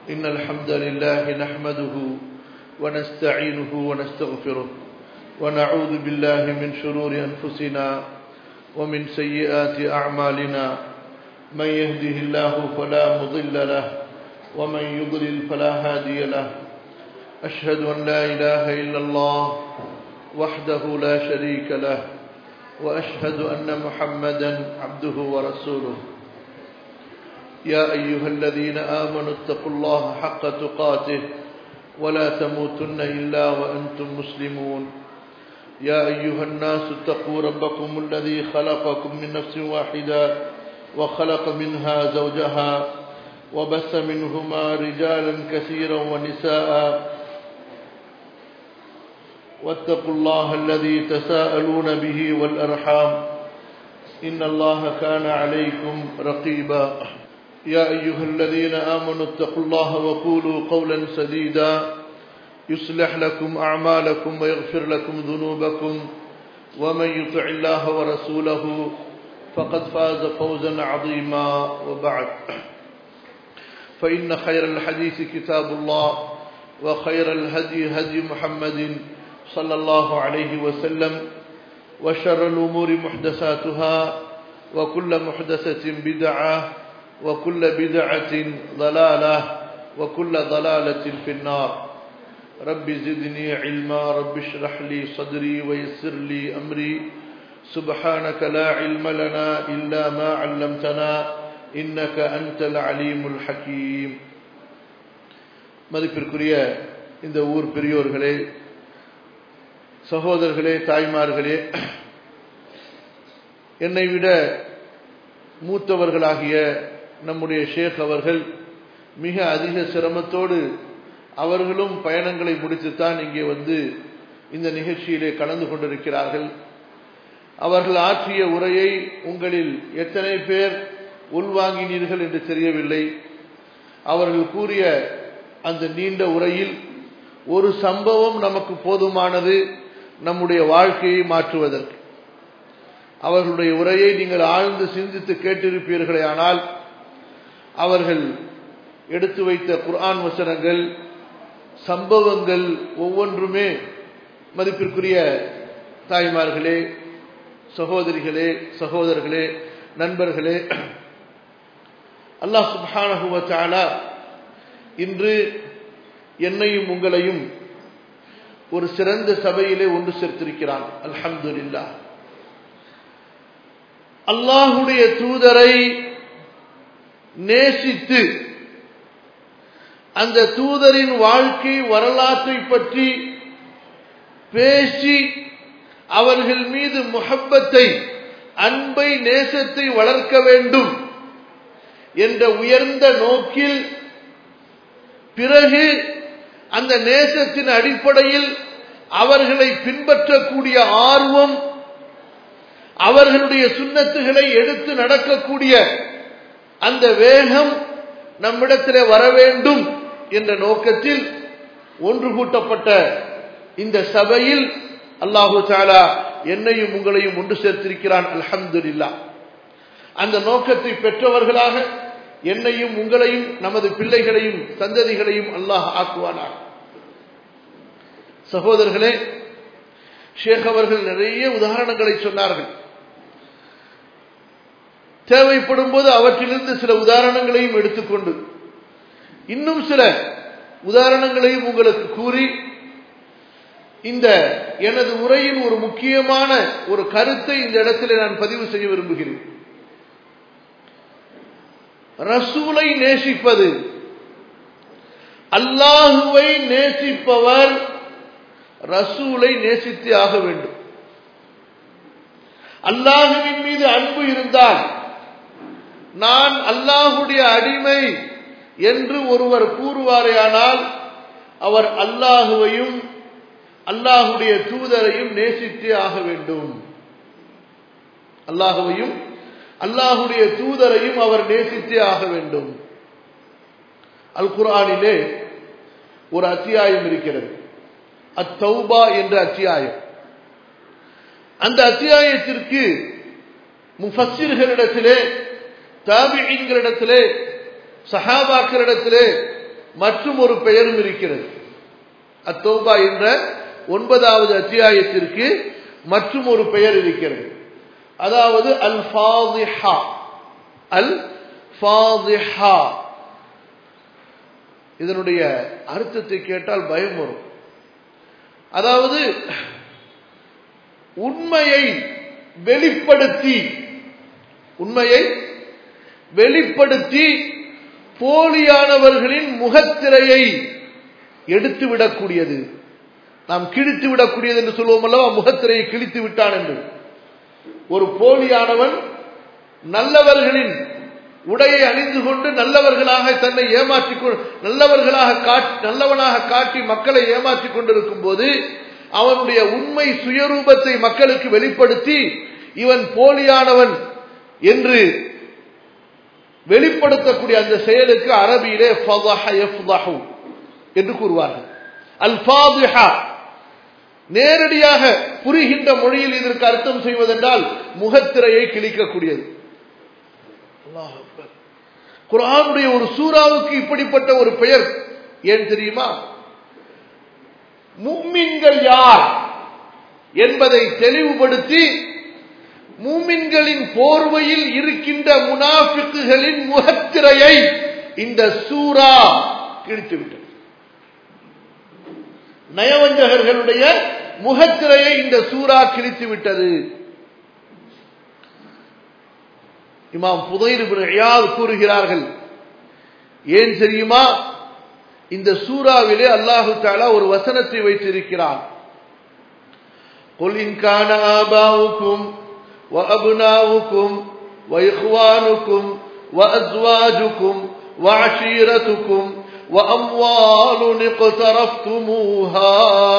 إن الحمد لله نحمده ونستعينه ونستغفره ونعوذ بالله من شرور أنفسنا ومن سيئات أعمالنا من يهده الله فلا مضل له ومن يضلل فلا هادي له أشهد أن لا إله إلا الله وحده لا شريك له وأشهد أن محمدا عبده ورسوله يا أيها الذين آمنوا اتقوا الله حق تقاته ولا تموتن إلا وأنتم مسلمون يا أيها الناس اتقوا ربكم الذي خلقكم من نفس واحدة وخلق منها زوجها وبث منهما رجالا كثيرا ونساء واتقوا الله الذي تساءلون به والأرحام إن الله كان عليكم رقيبا يا أيها الذين آمنوا اتقوا الله وقولوا قولا سديدا يصلح لكم أعمالكم ويغفر لكم ذنوبكم ومن يطع الله ورسوله فقد فاز فوزا عظيما وبعد فإن خير الحديث كتاب الله وخير الهدي هدي محمد صلى الله عليه وسلم وشر الأمور محدثاتها وكل محدثة بدعة وكل بدعة ضلالة وكل ضلالة في النار رب زدني علما رب اشرح لي صدري ويسر لي أمري سبحانك لا علم لنا إلا ما علمتنا إنك أنت العليم الحكيم மதிப்பிற்குரிய இந்த ஊர் பெரியோர்களே சகோதரர்களே தாய்மார்களே என்னை விட மூத்தவர்களாகிய நம்முடைய ஷேக் அவர்கள் மிக அதிக சிரமத்தோடு அவர்களும் பயணங்களை முடித்துத்தான் இங்கே வந்து இந்த நிகழ்ச்சியிலே கலந்து கொண்டிருக்கிறார்கள் அவர்கள் ஆற்றிய உரையை உங்களில் எத்தனை பேர் உள்வாங்கினீர்கள் என்று தெரியவில்லை அவர்கள் கூறிய அந்த நீண்ட உரையில் ஒரு சம்பவம் நமக்கு போதுமானது நம்முடைய வாழ்க்கையை மாற்றுவதற்கு அவர்களுடைய உரையை நீங்கள் ஆழ்ந்து சிந்தித்து கேட்டிருப்பீர்களே ஆனால் அவர்கள் எடுத்து வைத்த குர்ஆன் வசனங்கள் சம்பவங்கள் ஒவ்வொன்றுமே மதிப்பிற்குரிய தாய்மார்களே சகோதரிகளே சகோதரர்களே நண்பர்களே அல்லாஹ் சுபானகுவச்சாலா இன்று என்னையும் உங்களையும் ஒரு சிறந்த சபையிலே ஒன்று சேர்த்திருக்கிறான் அல்ஹம்துல்லா அல்லாஹுடைய தூதரை நேசித்து அந்த தூதரின் வாழ்க்கை வரலாற்றை பற்றி பேசி அவர்கள் மீது முகப்பத்தை அன்பை நேசத்தை வளர்க்க வேண்டும் என்ற உயர்ந்த நோக்கில் பிறகு அந்த நேசத்தின் அடிப்படையில் அவர்களை பின்பற்றக்கூடிய ஆர்வம் அவர்களுடைய சுண்ணத்துகளை எடுத்து நடக்கக்கூடிய அந்த வேகம் நம்மிடத்தில் வர வேண்டும் என்ற நோக்கத்தில் ஒன்று கூட்டப்பட்ட இந்த சபையில் அல்லாஹு சாலா என்னையும் உங்களையும் ஒன்று சேர்த்திருக்கிறான் அல்ஹம்துல்லா அந்த நோக்கத்தை பெற்றவர்களாக என்னையும் உங்களையும் நமது பிள்ளைகளையும் சந்ததிகளையும் அல்லாஹ் ஆக்குவானார் சகோதரர்களே ஷேக் அவர்கள் நிறைய உதாரணங்களை சொன்னார்கள் தேவைப்படும் போது அவற்றிலிருந்து சில உதாரணங்களையும் எடுத்துக்கொண்டு இன்னும் சில உதாரணங்களையும் உங்களுக்கு கூறி இந்த எனது உரையின் ஒரு முக்கியமான ஒரு கருத்தை இந்த இடத்துல நான் பதிவு செய்ய விரும்புகிறேன் ரசூலை நேசிப்பது அல்லாஹுவை நேசிப்பவர் ரசூலை நேசித்து ஆக வேண்டும் அல்லாஹுவின் மீது அன்பு இருந்தால் நான் அல்லாஹுடைய அடிமை என்று ஒருவர் கூறுவாரேயானால் அவர் அல்லாஹுவையும் அல்லாஹுடைய தூதரையும் நேசித்தே ஆக வேண்டும் அல்லாஹுவையும் அல்லாஹுடைய தூதரையும் அவர் நேசித்தே ஆக வேண்டும் அல் குரானிலே ஒரு அத்தியாயம் இருக்கிறது அத்தௌபா என்ற அத்தியாயம் அந்த அத்தியாயத்திற்கு முஃபssiர்களிடத்திலே தாபிகளிடத்திலே சஹாபாக்களிடத்திலே மற்றும் ஒரு பெயரும் இருக்கிறது அத்தௌபா என்ற ஒன்பதாவது அத்தியாயத்திற்கு மற்றும் ஒரு பெயர் இருக்கிறது அதாவது அல் ஃபாதிஹா அல் ஃபாதிஹா இதனுடைய அர்த்தத்தை கேட்டால் பயம் வரும் அதாவது உண்மையை வெளிப்படுத்தி உண்மையை வெளிப்படுத்தி போலியானவர்களின் முகத்திரையை எடுத்து விடக்கூடியது நாம் கிழித்து விடக்கூடியது என்று சொல்லுவோம் அல்லவா முகத்திரையை கிழித்து விட்டான் என்று ஒரு போலியானவன் நல்லவர்களின் உடையை அணிந்து கொண்டு நல்லவர்களாக தன்னை ஏமாற்றிக் நல்லவர்களாக காட்டி நல்லவனாக காட்டி மக்களை ஏமாற்றிக் கொண்டிருக்கும் போது அவனுடைய உண்மை சுயரூபத்தை மக்களுக்கு வெளிப்படுத்தி இவன் போலியானவன் என்று வெளிப்படுத்தக்கூடிய அந்த செயலுக்கு அரபியிலே என்று கூறுவார்கள் அல் ஃபாதிஹா நேரடியாக புரிகின்ற மொழியில் இதற்கு அர்த்தம் செய்வதென்றால் முகத்திரையை கிழிக்கக்கூடியது குரானுடைய ஒரு சூறாவுக்கு இப்படிப்பட்ட ஒரு பெயர் ஏன் தெரியுமா மும்மின்கள் யார் என்பதை தெளிவுபடுத்தி மூமின்களின் போர்வையில் இருக்கின்ற முனாஃபிக்குகளின் முகத்திரையை இந்த சூரா கிழித்துவிட்டது நயவஞ்சகர்களுடைய முகத்திரையை இந்த சூரா கிழித்து விட்டது இமாம் புதைர் கூறுகிறார்கள் ஏன் தெரியுமா இந்த சூறாவிலே அல்லாஹு தாலா ஒரு வசனத்தை வைத்திருக்கிறார் قل إن كان آباؤكم وأبناؤكم وإخوانكم وأزواجكم وعشيرتكم وأموال اقترفتموها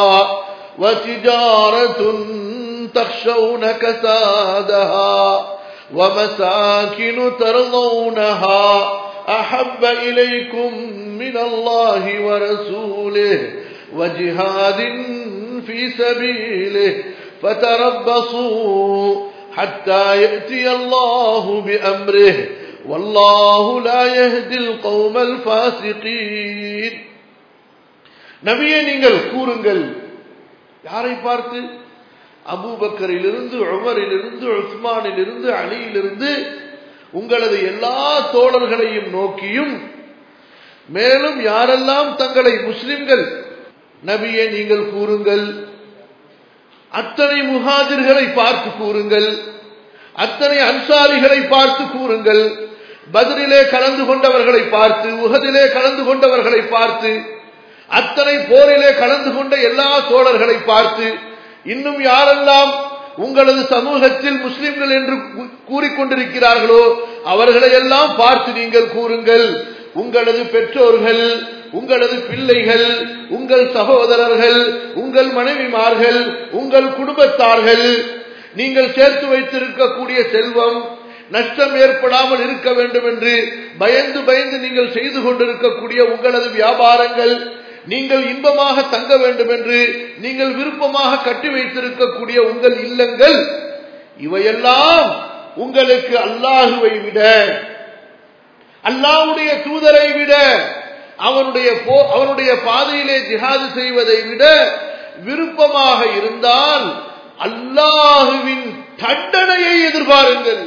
وتجارة تخشون كسادها ومساكن ترضونها أحب إليكم من الله ورسوله وجهاد في سبيله فتربصوا حتى يأتي الله بأمره والله لا يهدي القوم الفاسقين நபியே நீங்கள் கூறுங்கள் யாரை பார்த்து அபூபக்கரிலிருந்து உமரிலிருந்து உஸ்மானிலிருந்து அலியிலிருந்து உங்களது எல்லா தோழர்களையும் நோக்கியும் மேலும் யாரெல்லாம் தங்களை முஸ்லிம்கள் நபியே நீங்கள் கூறுங்கள் அத்தனை முஹாஜிர்களை பார்த்து கூறுங்கள் அத்தனை அன்சாரிகளை பார்த்து கூறுங்கள் பதிலே கலந்து கொண்டவர்களை பார்த்து உகதிலே கலந்து கொண்டவர்களை பார்த்து அத்தனை போரிலே கலந்து கொண்ட எல்லா தோழர்களை பார்த்து இன்னும் யாரெல்லாம் உங்களது சமூகத்தில் முஸ்லிம்கள் என்று கூறிக்கொண்டிருக்கிறார்களோ அவர்களை எல்லாம் பார்த்து நீங்கள் கூறுங்கள் உங்களது பெற்றோர்கள் உங்களது பிள்ளைகள் உங்கள் சகோதரர்கள் உங்கள் மனைவிமார்கள் உங்கள் குடும்பத்தார்கள் நீங்கள் சேர்த்து வைத்திருக்கக்கூடிய செல்வம் நஷ்டம் ஏற்படாமல் இருக்க வேண்டும் என்று பயந்து பயந்து நீங்கள் செய்து கொண்டிருக்கக்கூடிய உங்களது வியாபாரங்கள் நீங்கள் இன்பமாக தங்க வேண்டும் என்று நீங்கள் விருப்பமாக கட்டி வைத்திருக்கக்கூடிய உங்கள் இல்லங்கள் இவையெல்லாம் உங்களுக்கு அல்லாஹுவை விட அல்லாஹுடைய தூதரை விட அவனுடைய அவனுடைய பாதையிலே ஜிஹாது செய்வதை விட விருப்பமாக இருந்தால் அல்லாஹுவின் தண்டனையை எதிர்பாருங்கள்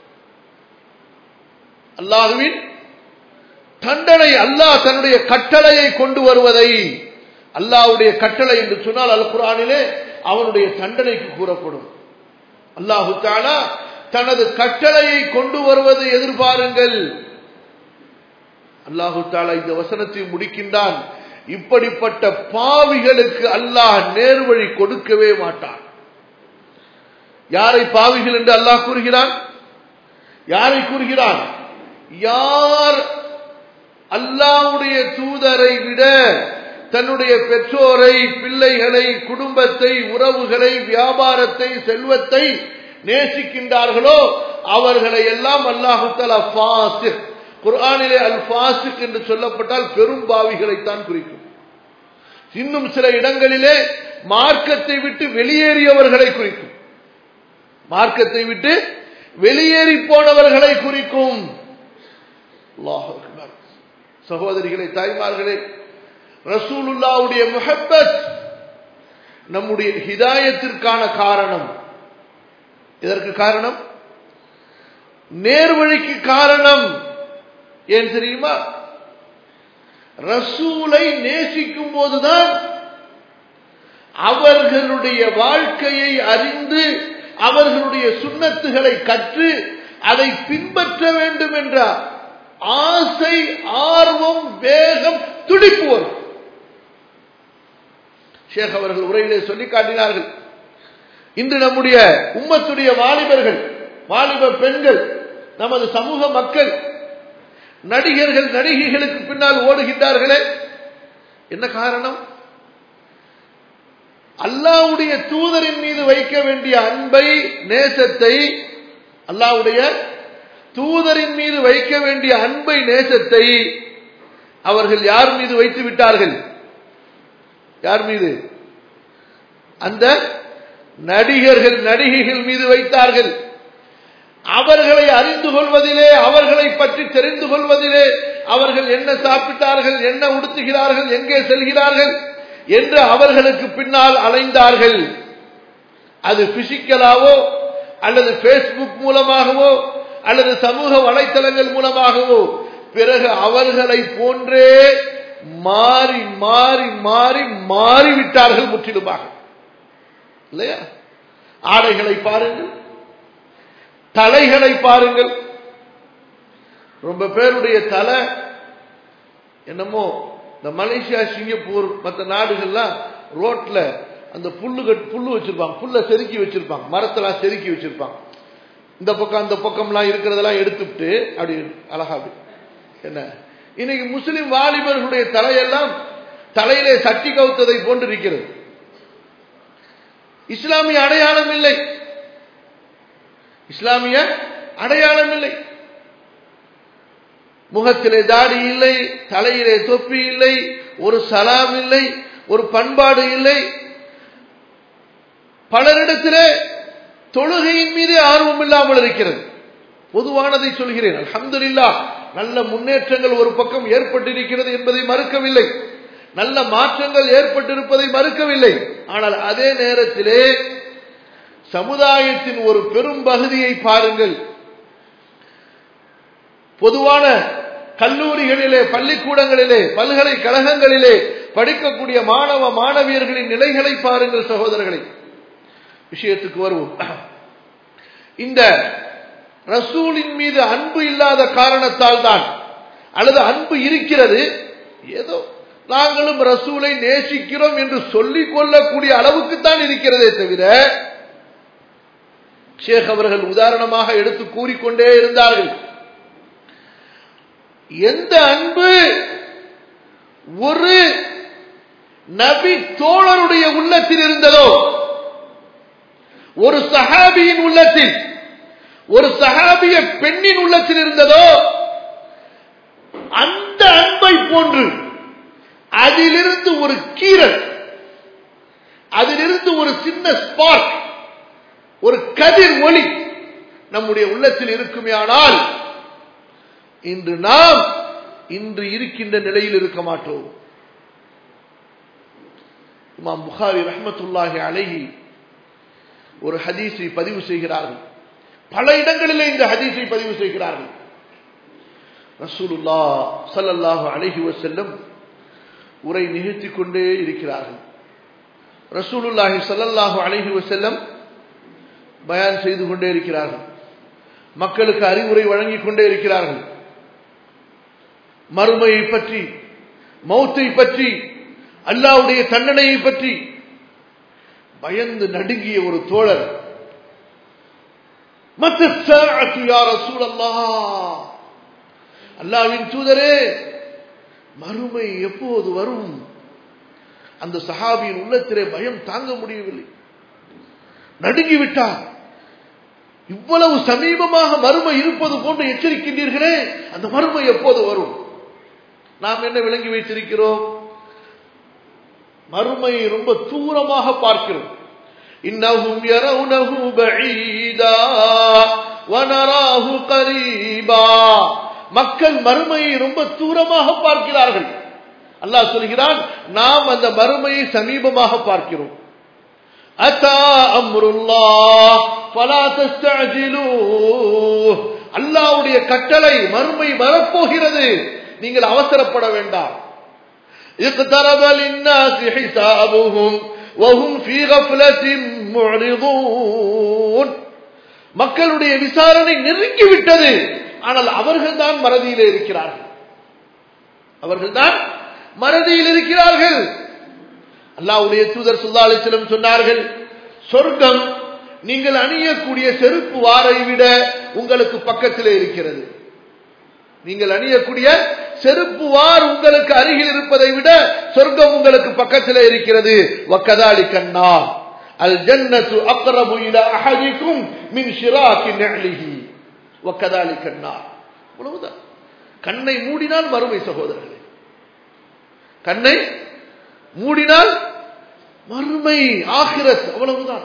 அல்லாஹுவின் தண்டனை அல்லாஹ் தன்னுடைய கட்டளையை கொண்டு வருவதை அல்லாஹுடைய கட்டளை என்று சொன்னால் அல் குரானிலே அவனுடைய தண்டனைக்கு கூறப்படும் அல்லாஹு தாலா தனது கட்டளையை கொண்டு வருவதை எதிர்பாருங்கள் அல்லாஹு தாலா இந்த வசனத்தை முடிக்கின்றான் இப்படிப்பட்ட பாவிகளுக்கு அல்லாஹ் நேர்வழி கொடுக்கவே மாட்டான் யாரை பாவிகள் என்று அல்லாஹ் கூறுகிறான் யாரை கூறுகிறான் யார் அல்லாவுடைய தூதரை விட தன்னுடைய பெற்றோரை பிள்ளைகளை குடும்பத்தை உறவுகளை வியாபாரத்தை செல்வத்தை நேசிக்கின்றார்களோ அவர்களை எல்லாம் அல்லாஹு தலா ஃபாசிக் குர்ஆனிலே அல் ஃபாசிக் என்று சொல்லப்பட்டால் பெரும் பாவிகளைத்தான் குறிக்கும் இன்னும் சில இடங்களிலே மார்க்கத்தை விட்டு வெளியேறியவர்களை குறிக்கும் மார்க்கத்தை விட்டு வெளியேறி போனவர்களை குறிக்கும் சகோதரிகளே தாய்மார்களே ரசூலுல்லாவுடைய முஹப்பத் நம்முடைய ஹிதாயத்திற்கான காரணம் இதற்கு காரணம் நேர்வழிக்கு காரணம் ஏன் தெரியுமா ரசூலை நேசிக்கும் போதுதான் அவர்களுடைய வாழ்க்கையை அறிந்து அவர்களுடைய சுண்ணத்துகளை கற்று அதை பின்பற்ற வேண்டும் என்ற ஆசை ஆர்வம் வேகம் துடிப்பு வரும் ஷேக் அவர்கள் உரையிலே சொல்லி காட்டினார்கள் இன்று நம்முடைய உம்மத்துடைய வாலிபர்கள் வாலிப பெண்கள் நமது சமூக மக்கள் நடிகர்கள் நடிகைகளுக்கு பின்னால் ஓடுகின்றார்களே என்ன காரணம் அல்லாவுடைய தூதரின் மீது வைக்க வேண்டிய அன்பை நேசத்தை அல்லாவுடைய தூதரின் மீது வைக்க வேண்டிய அன்பை நேசத்தை அவர்கள் யார் மீது வைத்து விட்டார்கள் யார் மீது அந்த நடிகர்கள் நடிகைகள் மீது வைத்தார்கள் அவர்களை அறிந்து கொள்வதிலே அவர்களை பற்றி தெரிந்து கொள்வதிலே அவர்கள் என்ன சாப்பிட்டார்கள் என்ன உடுத்துகிறார்கள் எங்கே செல்கிறார்கள் என்று அவர்களுக்கு பின்னால் அலைந்தார்கள் அது பிசிக்கலாவோ அல்லது பேஸ்புக் மூலமாகவோ அல்லது சமூக வலைத்தளங்கள் மூலமாகவோ பிறகு அவர்களை போன்றே மாறி மாறி மாறி மாறிவிட்டார்கள் முற்றிலுமாக இல்லையா ஆடைகளை பாருங்கள் தலைகளை பாருங்கள் ரொம்ப பேருடைய தலை என்னமோ இந்த மலேசியா சிங்கப்பூர் மற்ற நாடுகள்லாம் ரோட்ல அந்த புல்லு கட் புல்லு வச்சிருப்பாங்க புல்ல செதுக்கி வச்சிருப்பாங்க மரத்தெல்லாம் செதுக்கி வச்சிருப்பாங்க இந்த பக்கம் அந்த பக்கம்லாம் இருக்கிறதெல்லாம் எடுத்துட்டு அப்படி அழகா அப்படி என்ன இன்னைக்கு முஸ்லிம் வாலிபர்களுடைய தலையெல்லாம் தலையிலே சட்டி கவுத்ததை போன்று இருக்கிறது இஸ்லாமிய அடையாளம் இல்லை இஸ்லாமிய அடையாளம் இல்லை முகத்திலே தாடி இல்லை தலையிலே தொப்பி இல்லை ஒரு சலாம் இல்லை ஒரு பண்பாடு இல்லை பலரிடத்திலே தொழுகையின் மீது ஆர்வம் இல்லாமல் இருக்கிறது பொதுவானதை சொல்கிறேன் அலமதுல்லா நல்ல முன்னேற்றங்கள் ஒரு பக்கம் ஏற்பட்டிருக்கிறது என்பதை மறுக்கவில்லை நல்ல மாற்றங்கள் ஏற்பட்டிருப்பதை மறுக்கவில்லை ஆனால் அதே நேரத்திலே சமுதாயத்தின் ஒரு பெரும் பகுதியை பாருங்கள் பொதுவான கல்லூரிகளிலே பள்ளிக்கூடங்களிலே பல்கலைக்கழகங்களிலே படிக்கக்கூடிய மாணவ மாணவியர்களின் நிலைகளை பாருங்கள் சகோதரர்களை விஷயத்துக்கு வருவோம் இந்த ரசூலின் மீது அன்பு இல்லாத காரணத்தால் தான் அல்லது அன்பு இருக்கிறது ஏதோ நாங்களும் ரசூலை நேசிக்கிறோம் என்று சொல்லிக் கொள்ளக்கூடிய அளவுக்கு தான் இருக்கிறதே தவிர ஷேக் அவர்கள் உதாரணமாக எடுத்து கூறிக்கொண்டே இருந்தார்கள் எந்த அன்பு ஒரு நபி தோழருடைய உள்ளத்தில் இருந்ததோ ஒரு சஹாபியின் உள்ளத்தில் ஒரு சஹாபிய பெண்ணின் உள்ளத்தில் இருந்ததோ அந்த அன்பை போன்று அதிலிருந்து ஒரு கீரல் அதிலிருந்து ஒரு சின்ன ஸ்பார்க் ஒரு கதிர் ஒளி நம்முடைய உள்ளத்தில் இருக்குமே ஆனால் இன்று நாம் இன்று இருக்கின்ற நிலையில் இருக்க மாட்டோம் இமாம் புகாரி ரஹமத்துல்லாஹி அழகி ஒரு ஹதீஸை பதிவு செய்கிறார்கள் பல இடங்களிலே இந்த ஹதீஸை பதிவு செய்கிறார்கள் ரசூலுல்லா சல்லல்லாஹு அழகி வசல்லம் உரை நிகழ்த்திக் கொண்டே இருக்கிறார்கள் ரசூலுல்லாஹி சல்லல்லாஹு அழகி வசல்லம் பயான் செய்து கொண்டே இருக்கிறார்கள் மக்களுக்கு அறிவுரை வழங்கிக் கொண்டே இருக்கிறார்கள் மறுமையை பற்றி மௌத்தை பற்றி அல்லாவுடைய தண்டனையை பற்றி பயந்து நடுங்கிய ஒரு தோழர் அல்லாவின் தூதரே மறுமை எப்போது வரும் அந்த சஹாபியின் உள்ளத்திலே பயம் தாங்க முடியவில்லை நடுங்கிவிட்டார் இவ்வளவு சமீபமாக மறுமை இருப்பது போன்று எச்சரிக்கின்றீர்களே அந்த மறுமை எப்போது வரும் நாம் என்ன விளங்கி வைத்திருக்கிறோம் மறுமையை ரொம்ப தூரமாக பார்க்கிறோம் இன்னஹும் யரவுனஹு பஈதா வனராஹு கரீபா மக்கள் மறுமையை ரொம்ப தூரமாக பார்க்கிறார்கள் அல்லாஹ் சொல்கிறான் நாம் அந்த மறுமையை சமீபமாக பார்க்கிறோம் அத்தா அம்ருல்லா ஃபலா தஸ்தஅஜிலூஹ் அல்லாஹ்வுடைய கட்டளை மறுமை வரப்போகிறது நீங்கள் அவசரப்பட வேண்டாம் اقترب للناس حسابهم وهم في غفلة معرضون மக்களுடைய விசாரணை நெருங்கி விட்டது ஆனால் அவர்கள் தான் மறதியிலே இருக்கிறார்கள் அவர்கள் தான் மறதியில் இருக்கிறார்கள் அல்லாவுடைய தூதர் சுல்லா அலிஸ்லம் சொன்னார்கள் சொர்க்கம் நீங்கள் அணியக்கூடிய செருப்பு வாரை விட உங்களுக்கு பக்கத்திலே இருக்கிறது நீங்கள் அணியக்கூடிய செருப்பு வார் உங்களுக்கு அருகில் இருப்பதை விட சொர்க்கம் உங்களுக்கு பக்கத்திலே இருக்கிறது வக்கதாலி கண்ணா அல் ஜன்னத்து அக்ரபு இல அஹதிக்கும் மின் ஷிராக்கி நஅலிஹி வக்கதாலி கண்ணா அவ்வளவுதான் கண்ணை மூடினால் மறுமை சகோதரர்களே கண்ணை மூடினால் மறுமை ஆகிரத் அவ்வளவுதான்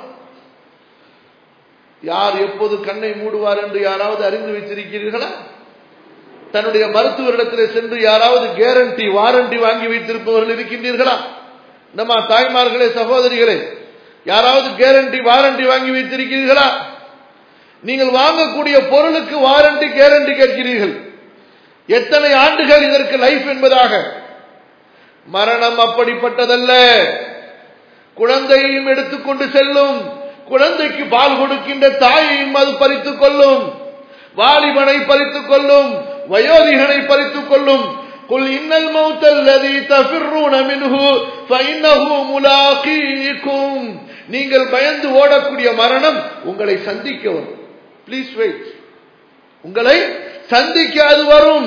யார் எப்போது கண்ணை மூடுவார் என்று யாராவது அறிந்து வைத்திருக்கிறீர்களா தன்னுடைய மருத்துவரிடத்திலே சென்று யாராவது கேரண்டி வாரண்டி வாங்கி வைத்திருப்பவர்கள் இருக்கின்றீர்களா நம்ம தாய்மார்களே சகோதரிகளே யாராவது கேரண்டி வாரண்டி வாங்கி வைத்திருக்கிறீர்களா நீங்கள் வாங்கக்கூடிய பொருளுக்கு வாரண்டி கேரண்டி கேட்கிறீர்கள் எத்தனை ஆண்டுகள் இதற்கு லைஃப் என்பதாக மரணம் அப்படிப்பட்டதல்ல குழந்தையையும் எடுத்துக்கொண்டு செல்லும் குழந்தைக்கு பால் கொடுக்கின்ற தாயையும் அது பறித்துக் கொள்ளும் வாலிபனை பறித்துக் கொள்ளும் வயோதிகனை பறித்துக் கொள்ளும் قل إن الموت الذي تفرون منه فإنه ملاقيكم நீங்கள் பயந்து ஓடக்கூடிய மரணம் உங்களை சந்திக்க வரும் ப்ளீஸ் வெயிட் உங்களை சந்திக்க அது வரும்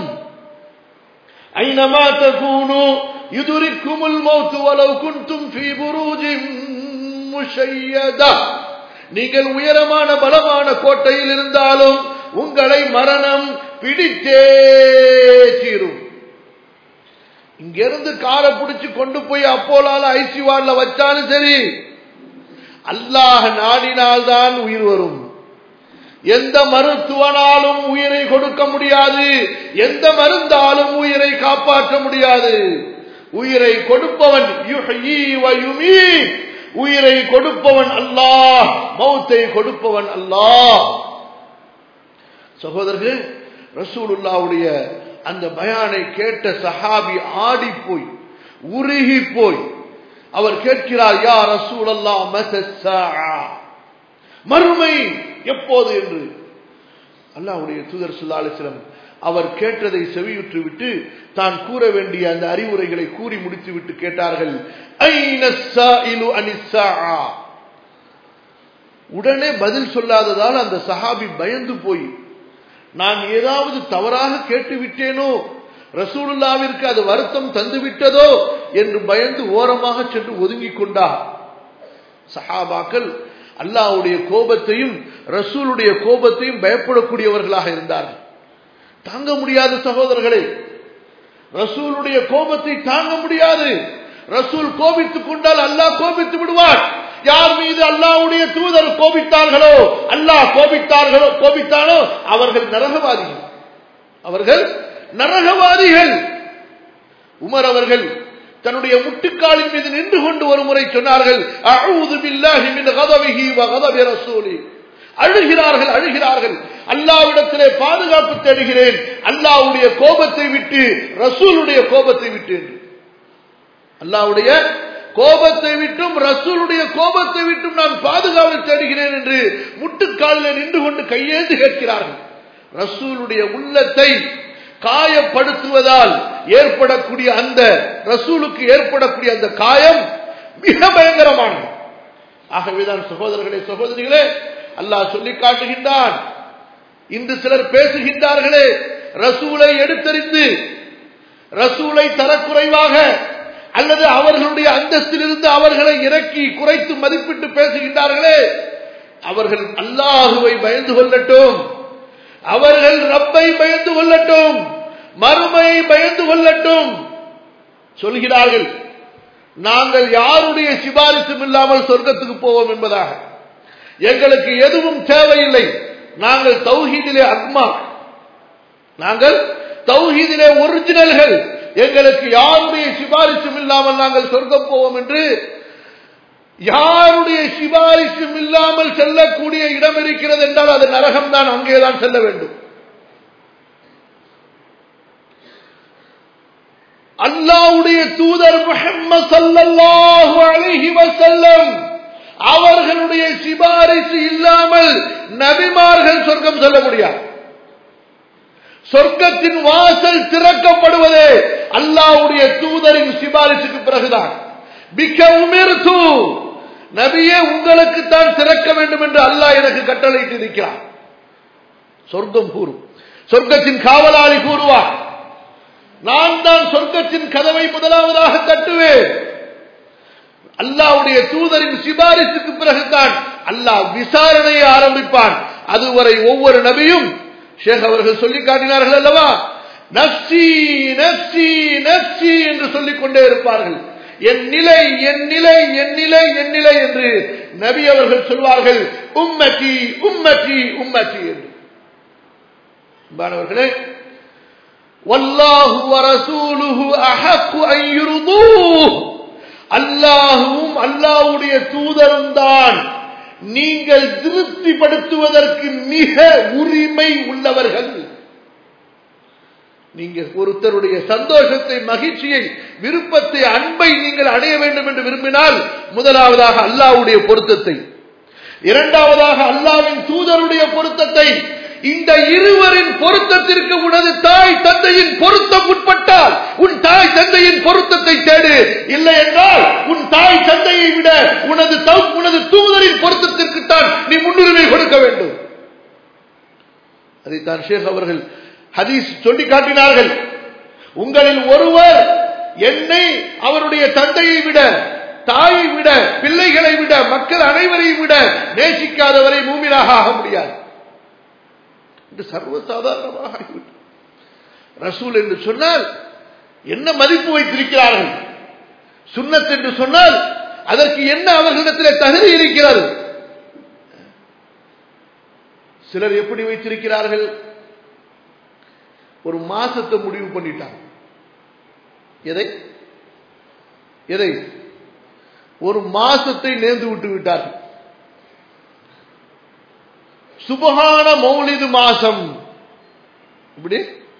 ஐனமா தகூனு يدرككم الموت ولو كنتم في بروج مشيدة நீங்கள் உயரமான பலமான கோட்டையில் இருந்தாலும் உங்களை மரணம் பிடித்தே தீரும் இங்கிருந்து காரை பிடிச்சு கொண்டு போய் அப்போலால ஐசிவார்ல வச்சாலும் சரி அல்லாஹ் நாடினால்தான் உயிர் வரும் எந்த மருத்துவனாலும் உயிரை கொடுக்க முடியாது எந்த மருந்தாலும் உயிரை காப்பாற்ற முடியாது உயிரை கொடுப்பவன் உயிரை கொடுப்பவன் அல்லாஹ் மௌத்தை கொடுப்பவன் அல்லாஹ் சகோதரர்கள் ரசூலுல்லாவுடைய அந்த பயானை கேட்ட சஹாபி ஆடி போய் உருகி போய் அவர் கேட்கிறார் யா ரசூல் அல்லா மறுமை எப்போது என்று அல்லாவுடைய தூதர் சுல்லாலிஸ்லம் அவர் கேட்டதை செவியுற்று விட்டு தான் கூற வேண்டிய அந்த அறிவுரைகளை கூறி முடித்து விட்டு கேட்டார்கள் உடனே பதில் சொல்லாததால் அந்த சஹாபி பயந்து போய் நான் ஏதாவது தவறாக கேட்டு விட்டேனோ ரசூலுல்லாவிற்கு அது வருத்தம் தந்து விட்டதோ என்று பயந்து ஓரமாக சென்று ஒதுங்கிக் கொண்டார் சஹாபாக்கள் அல்லாவுடைய கோபத்தையும் ரசூலுடைய கோபத்தையும் பயப்படக்கூடியவர்களாக இருந்தார்கள் தாங்க முடியாத சகோதரர்களே ரசூலுடைய கோபத்தை தாங்க முடியாது ரசூல் கோபித்துக் கொண்டால் அல்லாஹ் கோபித்து விடுவார் யார் மீது அல்லாவுடைய தூதர் கோபித்தார்களோ அல்லாஹ் கோபித்தார்களோ கோபித்தானோ அவர்கள் நரகவாதிகள் அவர்கள் நரகவாதிகள் உமர் அவர்கள் தன்னுடைய முட்டுக்காலின் மீது நின்று கொண்டு ஒரு முறை சொன்னார்கள் அழுது பில்லாஹி மின் கதவிஹி வ கதபி ரசூலி அழுகிறார்கள் அழுகிறார்கள் அல்லாவிடத்திலே பாதுகாப்பு தேடுகிறேன் அல்லாவுடைய கோபத்தை விட்டு ரசூலுடைய கோபத்தை விட்டு என்று அல்லாவுடைய கோபத்தை விட்டும் ரசூலுடைய கோபத்தை விட்டும் நான் பாதுகாப்பு தேடுகிறேன் என்று முட்டுக்காலில் நின்று கொண்டு கையேந்து கேட்கிறார்கள் ரசூலுடைய உள்ளத்தை காயப்படுத்துவதால் ஏற்படக்கூடிய அந்த ரசூலுக்கு ஏற்படக்கூடிய அந்த காயம் மிக பயங்கரமானது ஆகவேதான் சகோதரர்களே சகோதரிகளே அல்லாஹ் சொல்லி காட்டுகின்றான் இன்று சிலர் பேசுகின்றார்களே ரசூலை எடுத்தறிந்து ரசூலை தரக்குறைவாக அல்லது அவர்களுடைய அந்தஸ்திலிருந்து அவர்களை இறக்கி குறைத்து மதிப்பிட்டு பேசுகின்றார்களே அவர்கள் அல்லாஹுவை பயந்து கொள்ளட்டும் அவர்கள் ரப்பை பயந்து கொள்ளட்டும் மறுமையை பயந்து கொள்ளட்டும் சொல்கிறார்கள் நாங்கள் யாருடைய சிபாரிசும் இல்லாமல் சொர்க்கத்துக்கு போவோம் என்பதாக எங்களுக்கு எதுவும் தேவையில்லை நாங்கள் தௌஹீதிலே அக்மா நாங்கள் தௌஹீதிலே ஒரிஜினல்கள் எங்களுக்கு யாருடைய சிபாரிசும் இல்லாமல் நாங்கள் சொர்க்கம் போவோம் என்று யாருடைய சிபாரிசும் இல்லாமல் செல்லக்கூடிய இடம் இருக்கிறது என்றால் அது நரகம்தான் அங்கேதான் செல்ல வேண்டும் அல்லாவுடைய தூதர் முஹம்மது ஸல்லல்லாஹு அலைஹி வஸல்லம் அவர்களுடைய சிபாரிசு இல்லாமல் நபிமார்கள் சொர்க்கம் செல்ல முடியாது சொர்க்கத்தின் வாசல் திறக்கப்படுவதே அல்லாவுடைய தூதரின் சிபாரிசுக்கு பிறகுதான் பிக்க உமிர்த்து நபியே உங்களுக்கு தான் திறக்க வேண்டும் என்று அல்லாஹ் எனக்கு கட்டளையிட்டு இருக்கிறார் சொர்க்கம் கூறும் சொர்க்கத்தின் காவலாளி கூறுவார் நான் தான் சொர்க்கத்தின் கதவை முதலாவதாக தட்டுவேன் அல்லாவுடைய தூதரின் சிபாரிசுக்கு பிறகுதான் அல்லாஹ் விசாரணையை ஆரம்பிப்பான் அதுவரை ஒவ்வொரு நபியும் ஷேக் அவர்கள் சொல்லி காட்டினார்கள் அல்லவா நப்சி நப்சி நப்சி என்று சொல்லிக் கொண்டே இருப்பார்கள் என் நிலை என் நிலை என் நிலை என் நிலை என்று நபி அவர்கள் சொல்வார்கள் உம்மதி உம்மதி உம்மதி என்று அன்பானவர்களே வல்லாஹு வரசூலுஹு அஹக்கு அன் யுர்தூஹ் அல்லாஹுவும் அல்லாஹ்வுடைய தூதரும் தான் நீங்கள் திருப்திப்படுத்துவதற்கு மிக உரிமை உள்ளவர்கள் நீங்க ஒருத்தருடைய சந்தோஷத்தை மகிழ்ச்சியை விருப்பத்தை அன்பை நீங்கள் அடைய வேண்டும் என்று விரும்பினால் முதலாவதாக அல்லாவுடைய பொருத்தத்தை இரண்டாவதாக அல்லாவின் தூதருடைய பொருத்தத்தை இந்த இருவரின் பொருத்தத்திற்கு உனது தாய் தந்தையின் பொருத்தம் உட்பட்டால் உன் தாய் தந்தையின் பொருத்தத்தை தேடு இல்லை என்றால் உன் தாய் தந்தையை விட உனது உனது தூதரின் பொருத்தத்திற்கு தான் நீ முன்னுரிமை கொடுக்க வேண்டும் அதைத்தான் ஷேக் அவர்கள் ஹதீஸ் சொல்லி காட்டினார்கள் உங்களில் ஒருவர் என்னை அவருடைய தந்தையை விட தாயை விட பிள்ளைகளை விட மக்கள் அனைவரையும் விட நேசிக்காதவரை மூமினாக ஆக முடியாது என்று சர்வசாதாரணமாக ஆகிவிட்டது ரசூல் என்று சொன்னால் என்ன மதிப்பு வைத்திருக்கிறார்கள் சுண்ணத் என்று சொன்னால் அதற்கு என்ன அவர்களிடத்தில் தகுதி இருக்கிறது சிலர் எப்படி வைத்திருக்கிறார்கள் ஒரு மாசத்தை முடிவு பண்ணிட்டாங்க எதை எதை ஒரு மாசத்தை நேர்ந்து விட்டு விட்டார்கள் சுபகான மௌலிது மாசம் இப்படி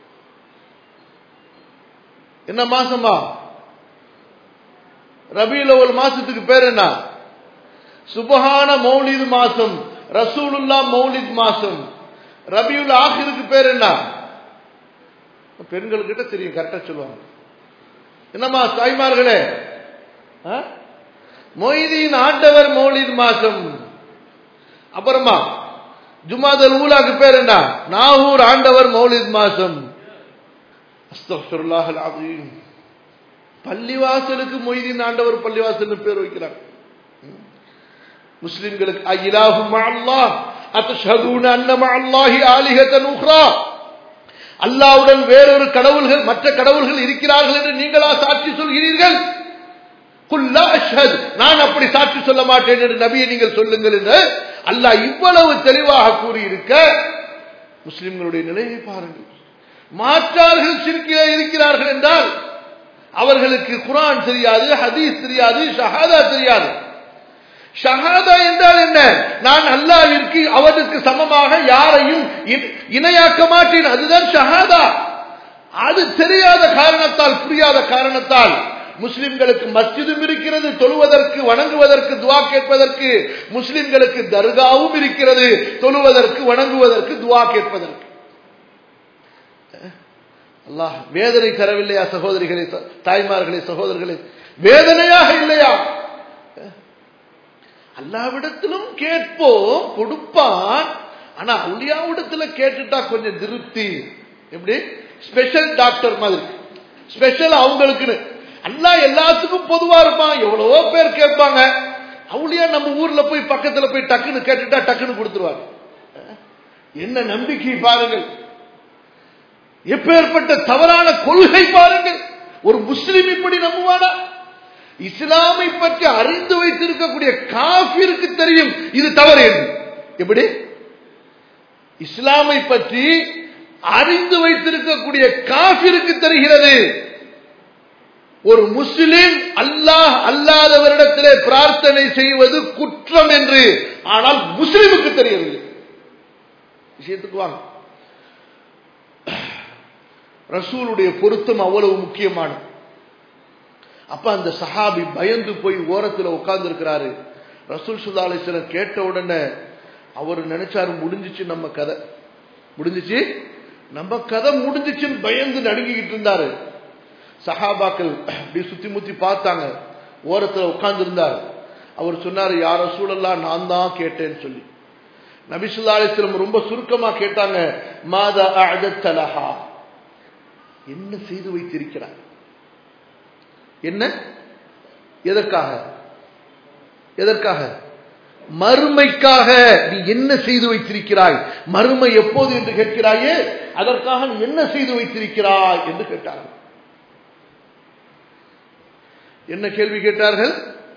என்ன மாசமா ரபியுல ஒரு மாசத்துக்கு பேர் என்ன சுபகான மௌலிது மாசம் ரசூலுல்லா மௌலித் மாசம் ரபியுல் ஆஹிருக்கு பேர் என்ன பெண்களுக்கிட்ட தெரியும் கரெக்டா சொல்லுவாங்க என்னம்மா தாய்மார்களே மொய்தீன் ஆண்டவர் மௌலித் மாசம் அப்புறமா ஜுமாதல் ஊலாக்கு பேர் என்ன நாகூர் ஆண்டவர் மௌலித் மாசம் பள்ளிவாசலுக்கு மொய்தீன் ஆண்டவர் பள்ளிவாசல் பேர் வைக்கிறார் முஸ்லிம்களுக்கு அகிலாஹும் அல்லாஹ் அத்தஷஹதூன அன்னம அல்லாஹி ஆலிஹத்தன் உஹ்ரா அல்லாவுடன் வேறொரு கடவுள்கள் மற்ற கடவுள்கள் இருக்கிறார்கள் என்று நீங்களா சாட்சி சொல்கிறீர்கள் நான் அப்படி சாட்சி சொல்ல மாட்டேன் என்று நபியை நீங்கள் சொல்லுங்கள் என்று அல்லாஹ் இவ்வளவு தெளிவாக கூறியிருக்க முஸ்லிம்களுடைய நிலையை பாருங்கள் மாற்றார்கள் சிறுக்கிலே இருக்கிறார்கள் என்றால் அவர்களுக்கு குரான் தெரியாது ஹதீஸ் தெரியாது ஷஹாதா தெரியாது ஷஹாதா என்றால் என்ன நான் அல்லாவிற்கு அவருக்கு சமமாக யாரையும் இணையாக்க மாட்டேன் அதுதான் ஷஹாதா அது தெரியாத காரணத்தால் புரியாத காரணத்தால் முஸ்லிம்களுக்கு மஸ்ஜிதும் இருக்கிறது தொழுவதற்கு வணங்குவதற்கு துவா கேட்பதற்கு முஸ்லிம்களுக்கு தர்காவும் இருக்கிறது தொழுவதற்கு வணங்குவதற்கு துவா கேட்பதற்கு அல்லாஹ் வேதனை தரவில்லையா சகோதரிகளே தாய்மார்களே சகோதரர்களே வேதனையாக இல்லையா அல்லாவிடத்திலும் கேட்போம் கொடுப்பான் ஆனா அவுளியாவிடத்துல கேட்டுட்டா கொஞ்சம் திருப்தி எப்படி ஸ்பெஷல் டாக்டர் மாதிரி ஸ்பெஷல் அவங்களுக்குன்னு அல்லா எல்லாத்துக்கும் பொதுவா இருப்பான் எவ்வளவோ பேர் கேட்பாங்க அவளியா நம்ம ஊர்ல போய் பக்கத்துல போய் டக்குன்னு கேட்டுட்டா டக்குன்னு கொடுத்துருவாங்க என்ன நம்பிக்கை பாருங்கள் எப்பேற்பட்ட தவறான கொள்கை பாருங்கள் ஒரு முஸ்லிம் இப்படி நம்புவானா இஸ்லாமை பற்றி அறிந்து வைத்திருக்கக்கூடிய காபிற்கு தெரியும் இது தவறு என்று எப்படி இஸ்லாமை பற்றி அறிந்து வைத்திருக்கக்கூடிய காபிருக்கு தெரிகிறது ஒரு முஸ்லிம் அல்லாஹ் அல்லாதவரிடத்திலே பிரார்த்தனை செய்வது குற்றம் என்று ஆனால் முஸ்லிமுக்கு தெரியவில்லை விஷயத்துக்கு வாங்க ரசூலுடைய பொருத்தம் அவ்வளவு முக்கியமானது அப்ப அந்த சஹாபி பயந்து போய் ஓரத்துல உட்கார்ந்து இருக்கிறாரு ரசூல் சுல்லா அலிஸ்லம் கேட்ட உடனே அவர் நினைச்சாரு முடிஞ்சிச்சு நம்ம கதை முடிஞ்சிச்சு நம்ம கதை முடிஞ்சிச்சுன்னு பயந்து நடுங்கிக்கிட்டு இருந்தாரு சஹாபாக்கள் அப்படி சுத்தி முத்தி பார்த்தாங்க ஓரத்துல உட்கார்ந்து இருந்தார் அவர் சொன்னாரு யார சூழல்லாம் நான் தான் கேட்டேன்னு சொல்லி நபிசுல்லா அலிஸ்லம் ரொம்ப சுருக்கமா கேட்டாங்க மாதா அழத்தலஹா என்ன செய்து வைத்திருக்கிறார் என்ன எதற்காக எதற்காக மறுமைக்காக நீ என்ன செய்து வைத்திருக்கிறாய் மறுமை எப்போது என்று கேட்கிறாயே அதற்காக நீ என்ன செய்து வைத்திருக்கிறாய் என்று கேட்டார்கள் என்ன கேள்வி கேட்டார்கள்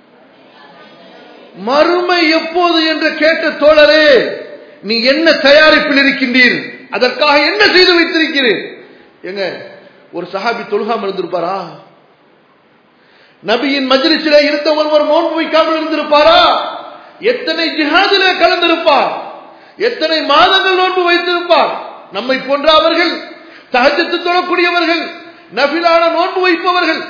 மறுமை எப்போது என்று கேட்ட தோழரே நீ என்ன தயாரிப்பில் இருக்கின்றீர் அதற்காக என்ன செய்து வைத்திருக்கிறேன் எங்க ஒரு சஹாபி தொழுகாம இருந்திருப்பாரா நபியின் மஜ்லிஸிலே இருந்த ஒருவர் நோன்பு வைக்காமல் இருந்திருப்பாரா எத்தனை ஜிஹாதிலே கலந்திருப்பார் எத்தனை மாதங்கள் நோன்பு வைத்திருப்பார் நம்மை போன்ற அவர்கள் தகஜத்து தொழக்கூடியவர்கள் நபிலான நோன்பு வைப்பவர்கள்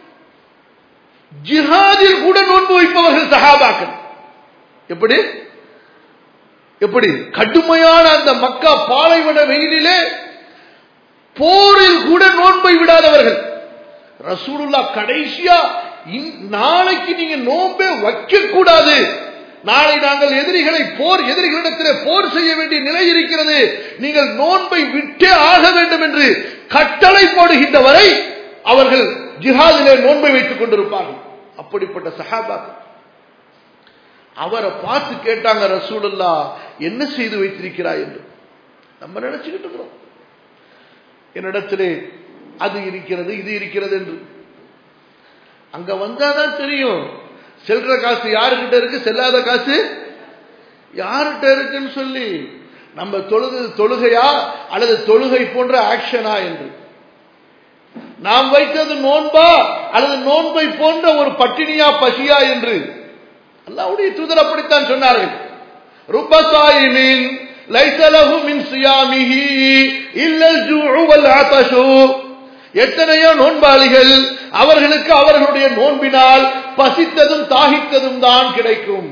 ஜிஹாதில் கூட நோன்பு வைப்பவர்கள் சஹாபாக்கள் எப்படி எப்படி கடுமையான அந்த மக்கா பாலைவன வெயிலிலே போரில் கூட நோன்பை விடாதவர்கள் ரசூலுல்லா கடைசியா நாளைக்கு நீங்க நோன்பே வைக்க கூடாது நாளை நாங்கள் எதிரிகளை போர் எதிரிகளிடத்தில் போர் செய்ய வேண்டிய நிலை இருக்கிறது நீங்கள் நோன்பை விட்டே ஆக வேண்டும் என்று கட்டளை போடுகின்ற வரை அவர்கள் ஜிஹாதிலே நோன்பை வைத்துக் கொண்டிருப்பார்கள் அப்படிப்பட்ட சஹாபாக்கள் அவரை பார்த்து கேட்டாங்க ரசூலுல்லா என்ன செய்து வைத்திருக்கிறாய் என்று நம்ம நினைச்சுக்கிட்டு இருக்கிறோம் என்னிடத்திலே அது இருக்கிறது இது இருக்கிறது என்று அங்க வந்தாதான் தெரியும் செல்ற காசு யாருக்கிட்ட இருக்கு செல்லாத காசு யாருகிட்ட இருக்குன்னு சொல்லி நம்ம தொழுது தொழுகையா அல்லது தொழுகை போன்ற ஆக்ஷனா என்று நாம் வைத்தது நோன்பா அல்லது நோன்பை போன்ற ஒரு பட்டினியா பசியா என்று அல்லாவுடைய தூதர் அப்படித்தான் சொன்னார்கள் ருபசாயிமின் லைசலஹு மின் சியாமிஹி இல்லல் ஜூஉ வல் ஆதஷு எத்தனையோ நோன்பாளிகள் அவர்களுக்கு அவர்களுடைய நோன்பினால் பசித்ததும் தாகித்ததும் தான் கிடைக்கும்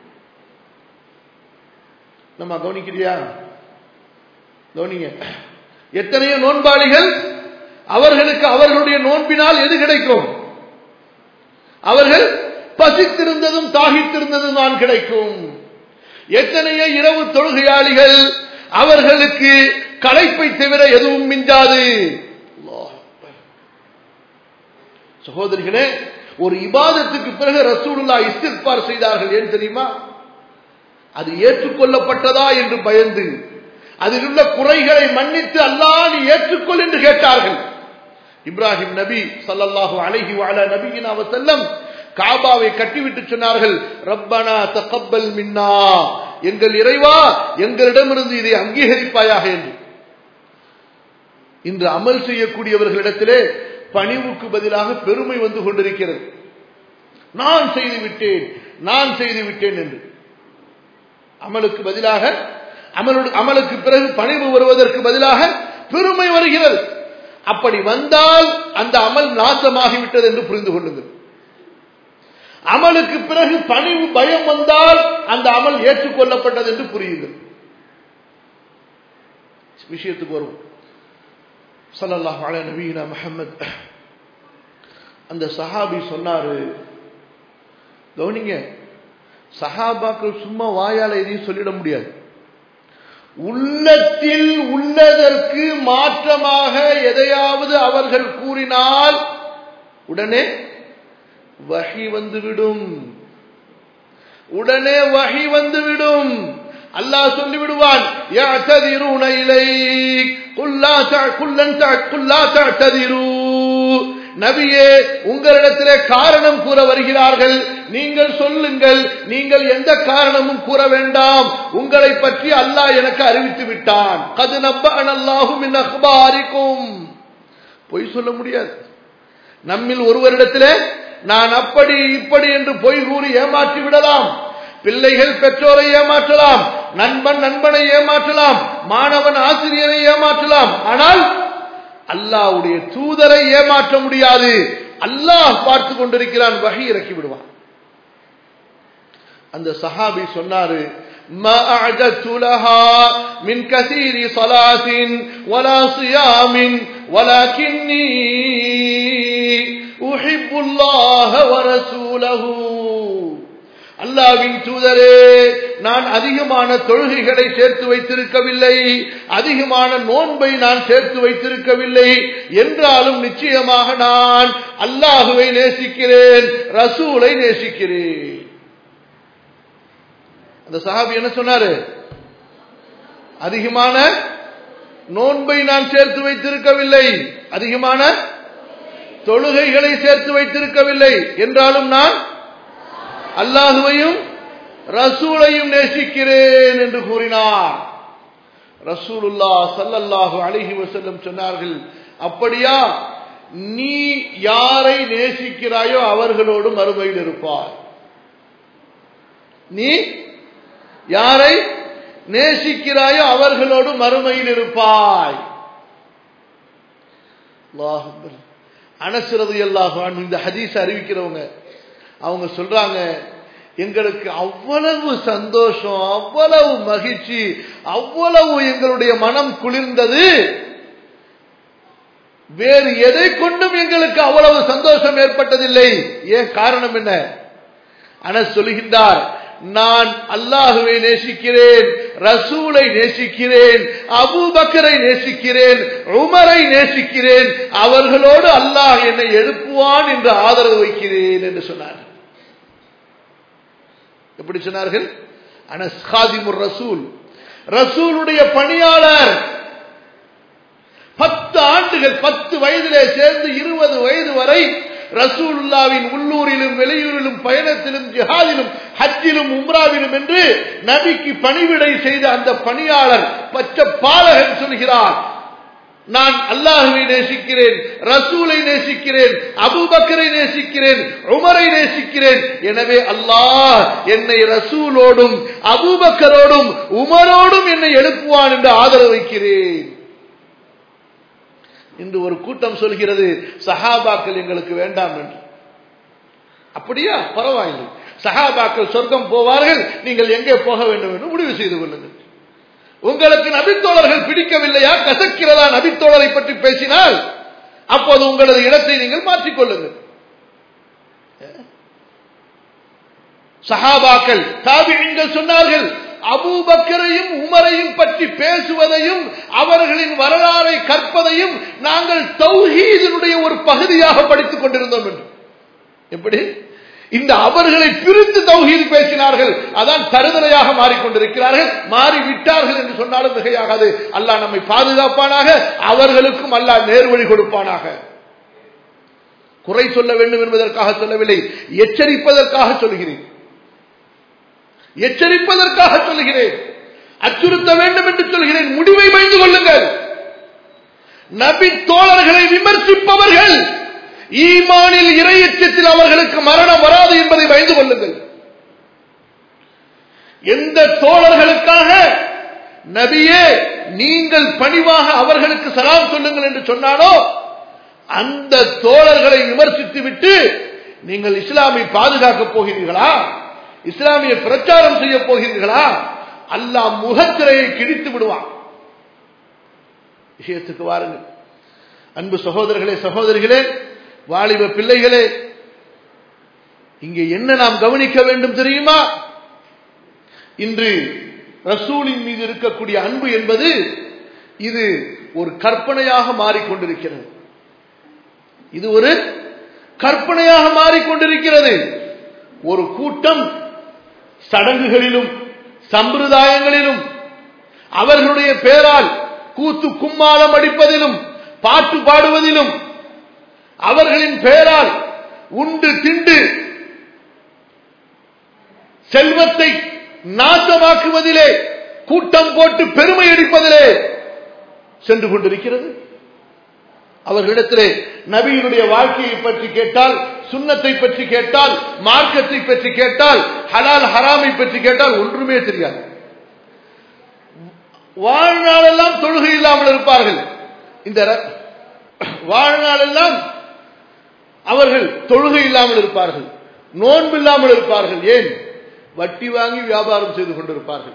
நம்ம கவனிக்கிறியா கவனிங்க எத்தனையோ நோன்பாளிகள் அவர்களுக்கு அவர்களுடைய நோன்பினால் எது கிடைக்கும் அவர்கள் பசித்திருந்ததும் தாகித்திருந்ததும் தான் கிடைக்கும் எத்தனையோ இரவு தொழுகையாளிகள் அவர்களுக்கு களைப்பை தவிர எதுவும் மிஞ்சாது சகோதரிகளே ஒரு இபாதத்துக்கு பிறகு ரசூலுல்லா இஸ்திர்பார் செய்தார்கள் ஏன் தெரியுமா அது ஏற்றுக்கொள்ளப்பட்டதா என்று பயந்து அதில் உள்ள குறைகளை மன்னித்து அல்லாஹ் நீ ஏற்றுக்கொள் என்று கேட்டார்கள் இப்ராஹிம் நபி சல்லல்லாஹு அலைஹி வஅலா நபியினா வஸல்லம் காபாவை கட்டிவிட்டு சொன்னார்கள் ரப்பனா தகப்பல் மின்னா எங்கள் இறைவா எங்களிடமிருந்து இதை அங்கீகரிப்பாயாக என்று இன்று அமல் செய்யக்கூடியவர்களிடத்திலே பணிவுக்கு பதிலாக பெருமை வந்து கொண்டிருக்கிறது நான் செய்து விட்டேன் நான் செய்து விட்டேன் என்று அமலுக்கு பதிலாக அமலு அமலுக்கு பிறகு பணிவு வருவதற்கு பதிலாக பெருமை வருகிறது அப்படி வந்தால் அந்த அமல் நாசமாகிவிட்டது என்று புரிந்து கொள்ளுங்கள் அமலுக்கு பிறகு பணிவு பயம் வந்தால் அந்த அமல் ஏற்றுக்கொள்ளப்பட்டது என்று புரியுங்கள் விஷயத்துக்கு வரும் சல்லல்லாஹு அலைஹி நபீனா முஹம்மத் அந்த சஹாபி சொன்னாரு கவனிங்க சஹாபாக்கள் சும்மா வாயால எதையும் சொல்லிட முடியாது உள்ளத்தில் உள்ளதற்கு மாற்றமாக எதையாவது அவர்கள் கூறினால் உடனே வகி வந்துவிடும் உடனே வகி வந்துவிடும் அல்லாஹ் சொல்லி விடுவான் நபியே உங்களிடத்திலே காரணம் கூற வருகிறார்கள் நீங்கள் சொல்லுங்கள் நீங்கள் எந்த காரணமும் கூற வேண்டாம் உங்களை பற்றி அல்லாஹ் எனக்கு அறிவித்து விட்டான் கது நப்பன் அல்லாஹும் அக்பாரிக்கும் பொய் சொல்ல முடியாது நம்மில் ஒருவரிடத்திலே நான் அப்படி இப்படி என்று பொய் கூறி ஏமாற்றி விடலாம் பிள்ளைகள் பெற்றோரை ஏமாற்றலாம் நண்பன் நண்பனை ஏமாற்றலாம் மாணவன் ஆசிரியரை ஏமாற்றலாம் ஆனால் அல்லாவுடைய தூதரை ஏமாற்ற முடியாது அல்லாஹ் பார்த்து கொண்டிருக்கிறான் வகை இறக்கி விடுவான் அந்த சஹாபி சொன்னாரு ما أعددت لها من كثير صلاة ولا صيام ولكني أحب الله ورسوله அல்லாவின் தூதரே நான் அதிகமான தொழுகைகளை சேர்த்து வைத்திருக்கவில்லை அதிகமான நோன்பை நான் சேர்த்து வைத்திருக்கவில்லை என்றாலும் நிச்சயமாக நான் அல்லாஹுவை நேசிக்கிறேன் ரசூலை நேசிக்கிறேன் அந்த சஹாபி என்ன சொன்னாரு அதிகமான நோன்பை நான் சேர்த்து வைத்திருக்கவில்லை அதிகமான தொழுகைகளை சேர்த்து வைத்திருக்கவில்லை என்றாலும் நான் அல்லாஹுவையும் ரசூலையும் நேசிக்கிறேன் என்று கூறினார் ரசூலுல்லா சல்லல்லாஹு அழகி வசல்லம் சொன்னார்கள் அப்படியா நீ யாரை நேசிக்கிறாயோ அவர்களோடு மறுமையில் இருப்பார் நீ யாரை நேசிக்கிறாயோ அவர்களோடு மறுமையில் இருப்பாய் அனசுறது எல்லாகும் இந்த ஹதீஸ் அறிவிக்கிறவங்க அவங்க சொல்றாங்க எங்களுக்கு அவ்வளவு சந்தோஷம் அவ்வளவு மகிழ்ச்சி அவ்வளவு எங்களுடைய மனம் குளிர்ந்தது வேறு எதை கொண்டும் எங்களுக்கு அவ்வளவு சந்தோஷம் ஏற்பட்டதில்லை ஏன் காரணம் என்ன அன சொல்கின்றார் நான் அல்லாஹுவை நேசிக்கிறேன் ரசூலை நேசிக்கிறேன் அபூபக்கரை நேசிக்கிறேன் உமரை நேசிக்கிறேன் அவர்களோடு அல்லாஹ் என்னை எழுப்புவான் என்று ஆதரவு வைக்கிறேன் என்று சொன்னார் எப்படி சொன்னார்கள் அனஸ்காதிமுர் ரசூல் ரசூலுடைய பணியாளர் பத்து ஆண்டுகள் பத்து வயதிலே சேர்ந்து இருபது வயது வரை ரசூலுல்லாவின் உள்ளூரிலும் வெளியூரிலும் பயணத்திலும் ஜிஹாதிலும் ஹஜ்ஜிலும் உம்ராவிலும் என்று நபிக்கு பணிவிடை செய்த அந்த பணியாளர் பச்ச பாலகன் சொல்கிறார் நான் அல்லாஹுவை நேசிக்கிறேன் ரசூலை நேசிக்கிறேன் அபுபக்கரை நேசிக்கிறேன் உமரை நேசிக்கிறேன் எனவே அல்லாஹ் என்னை ரசூலோடும் அபுபக்கரோடும் உமரோடும் என்னை எழுப்புவான் என்று ஆதரவு வைக்கிறேன் இன்று ஒரு கூட்டம் சொல்கிறது சஹாபாக்கள் எங்களுக்கு வேண்டாம் என்று அப்படியா பரவாயில்லை சஹாபாக்கள் சொர்க்கம் போவார்கள் நீங்கள் எங்கே போக வேண்டும் என்று முடிவு செய்து கொள்ளுங்கள் உங்களுக்கு நபித்தோழர்கள் பிடிக்கவில்லையா கசக்கிறதா நபித்தோழரை பற்றி பேசினால் அப்போது உங்களது இடத்தை நீங்கள் மாற்றிக்கொள்ளுங்கள் சஹாபாக்கள் தாபிகள் சொன்னார்கள் அபூபக்கரையும் உமரையும் பற்றி பேசுவதையும் அவர்களின் வரலாறை கற்பதையும் நாங்கள் தௌஹீதனுடைய ஒரு பகுதியாக படித்துக் கொண்டிருந்தோம் என்று எப்படி இந்த அவர்களை பிரித்து தௌஹீது பேசினார்கள் அதான் தருதலையாக மாறிக்கொண்டிருக்கிறார்கள் மாறிவிட்டார்கள் என்று சொன்னாலும் மிகையாகாது அல்லாஹ் நம்மை பாதுகாப்பானாக அவர்களுக்கும் அல்லாஹ் நேர்வழி கொடுப்பானாக குறை சொல்ல வேண்டும் என்பதற்காக சொல்லவில்லை எச்சரிப்பதற்காக சொல்கிறேன் எச்சரிப்பதற்காக சொல்கிறேன் அச்சுறுத்த வேண்டும் என்று சொல்கிறேன் முடிவை வைத்து கொள்ளுங்கள் நபி தோழர்களை விமர்சிப்பவர்கள் ஈமானில் இறையச்சத்தில் அவர்களுக்கு மரணம் வராது என்பதை பயந்து கொள்ளுங்கள் எந்த தோழர்களுக்காக நபியே நீங்கள் பணிவாக அவர்களுக்கு சலாம் சொல்லுங்கள் என்று சொன்னானோ அந்த தோழர்களை விமர்சித்து விட்டு நீங்கள் இஸ்லாமை பாதுகாக்கப் போகிறீர்களா இஸ்லாமிய பிரச்சாரம் செய்ய போகிறீர்களா அல்லாஹ் முகத்திரையை கிழித்து விடுவான் விஷயத்துக்கு வாருங்கள் அன்பு சகோதரர்களே சகோதரிகளே வாலிப பிள்ளைகளே இங்கே என்ன நாம் கவனிக்க வேண்டும் தெரியுமா இன்று ரசூலின் மீது இருக்கக்கூடிய அன்பு என்பது இது ஒரு கற்பனையாக மாறிக்கொண்டிருக்கிறது இது ஒரு கற்பனையாக மாறிக்கொண்டிருக்கிறது ஒரு கூட்டம் சடங்குகளிலும் சம்பிரதாயங்களிலும் அவர்களுடைய பேரால் கூத்து கும்மாளம் அடிப்பதிலும் பாட்டு பாடுவதிலும் அவர்களின் பெயரால் உண்டு திண்டு செல்வத்தை நாசமாக்குவதிலே கூட்டம் போட்டு பெருமை அடிப்பதிலே சென்று கொண்டிருக்கிறது அவர்களிடத்திலே நபியினுடைய வாழ்க்கையை பற்றி கேட்டால் சுண்ணத்தை பற்றி கேட்டால் மார்க்கத்தை பற்றி கேட்டால் ஹலால் ஹராமை பற்றி கேட்டால் ஒன்றுமே தெரியாது வாழ்நாளெல்லாம் தொழுகை இல்லாமல் இருப்பார்கள் இந்த ர- வாழ்நாளெல்லாம் அவர்கள் தொழுகை இல்லாமல் இருப்பார்கள் நோன்பு இல்லாமல் இருப்பார்கள் ஏன் வட்டி வாங்கி வியாபாரம் செய்து கொண்டிருப்பார்கள்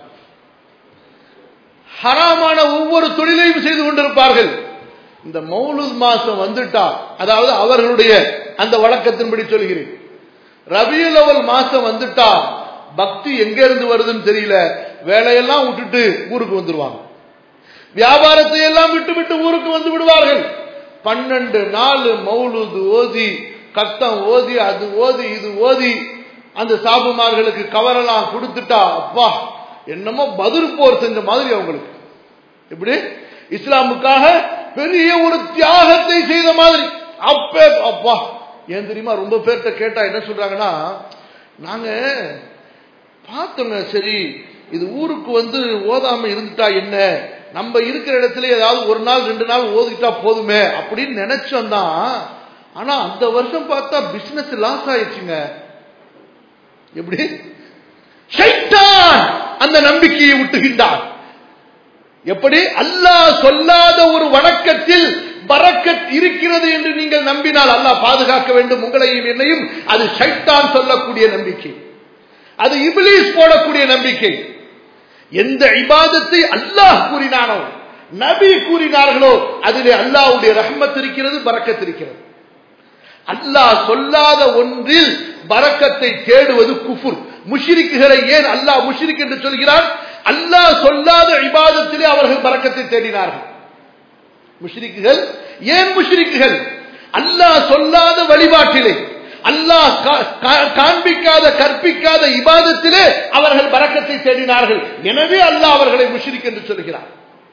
ஹராமான ஒவ்வொரு தொழிலையும் செய்து கொண்டிருப்பார்கள் இந்த மௌலுத் மாசம் வந்துட்டா அதாவது அவர்களுடைய அந்த வழக்கத்தின்படி சொல்கிறேன் ரபியுல் அவல் மாசம் வந்துட்டா பக்தி எங்க இருந்து வருதுன்னு தெரியல வேலையெல்லாம் விட்டுட்டு ஊருக்கு வந்துருவாங்க வியாபாரத்தை எல்லாம் விட்டு விட்டு ஊருக்கு வந்து விடுவார்கள் பன்னெண்டு நாலு மௌலுது ஓதி கத்தம் ஓதி அது ஓதி இது ஓதி அந்த சாபுமார்களுக்கு கவரெல்லாம் கொடுத்துட்டா அப்பா என்னமோ பதில் போர் செஞ்ச மாதிரி அவங்களுக்கு எப்படி இஸ்லாமுக்காக பெரிய ஒரு தியாகத்தை செய்த மாதிரி அப்பே அப்பா ஏன் தெரியுமா ரொம்ப பேர்கிட்ட கேட்டா என்ன சொல்றாங்கன்னா நாங்க பார்த்தோங்க சரி இது ஊருக்கு வந்து ஓதாம இருந்துட்டா என்ன நம்ம இருக்கிற இடத்துல ஏதாவது ஒரு நாள் ரெண்டு நாள் ஓதிட்டா போதுமே அப்படின்னு நினைச்சோம் தான் ஆனா அந்த வருஷம் பார்த்தா பிசினஸ் லாஸ் ஆயிடுச்சுங்க எப்படி ஷைத்தான் அந்த நம்பிக்கையை விட்டுகின்றான் எப்படி அல்லாஹ் சொல்லாத ஒரு வணக்கத்தில் பரக்கத் இருக்கிறது என்று நீங்கள் நம்பினால் அல்லாஹ் பாதுகாக்க வேண்டும் உங்களையும் என்னையும் அது ஷைத்தான் சொல்லக்கூடிய நம்பிக்கை அது இபிலிஸ் போடக்கூடிய நம்பிக்கை எந்த இபாதத்தை அல்லாஹ் கூறினானோ நபி கூறினார்களோ அதிலே அல்லாஹ்வுடைய ரஹ்மத் இருக்கிறது பரக்கத் இருக்கிறது அல்லாஹ் சொல்லாத ஒன்றில் பரக்கத்தை தேடுவது குஃபுர் முஷிரிக்குகளை ஏன் அல்லாஹ் முஷிரிக் என்று சொல்கிறார் அல்லாஹ் சொல்லாத இபாதத்திலே அவர்கள் பரக்கத்தை தேடினார்கள் முஷ்ரிக்குகள் ஏன் முஷ்ரிக்குகள் அல்லாஹ் சொல்லாத வழிபாட்டிலே அல்லாஹ் கா- கா- காண்பிக்காத கற்பிக்காத இபாதத்திலே அவர்கள் பரக்கத்தை தேடினார்கள் எனவே அல்லாஹ் அவர்களை முஷ்ரிக் என்று சொல்கிறார்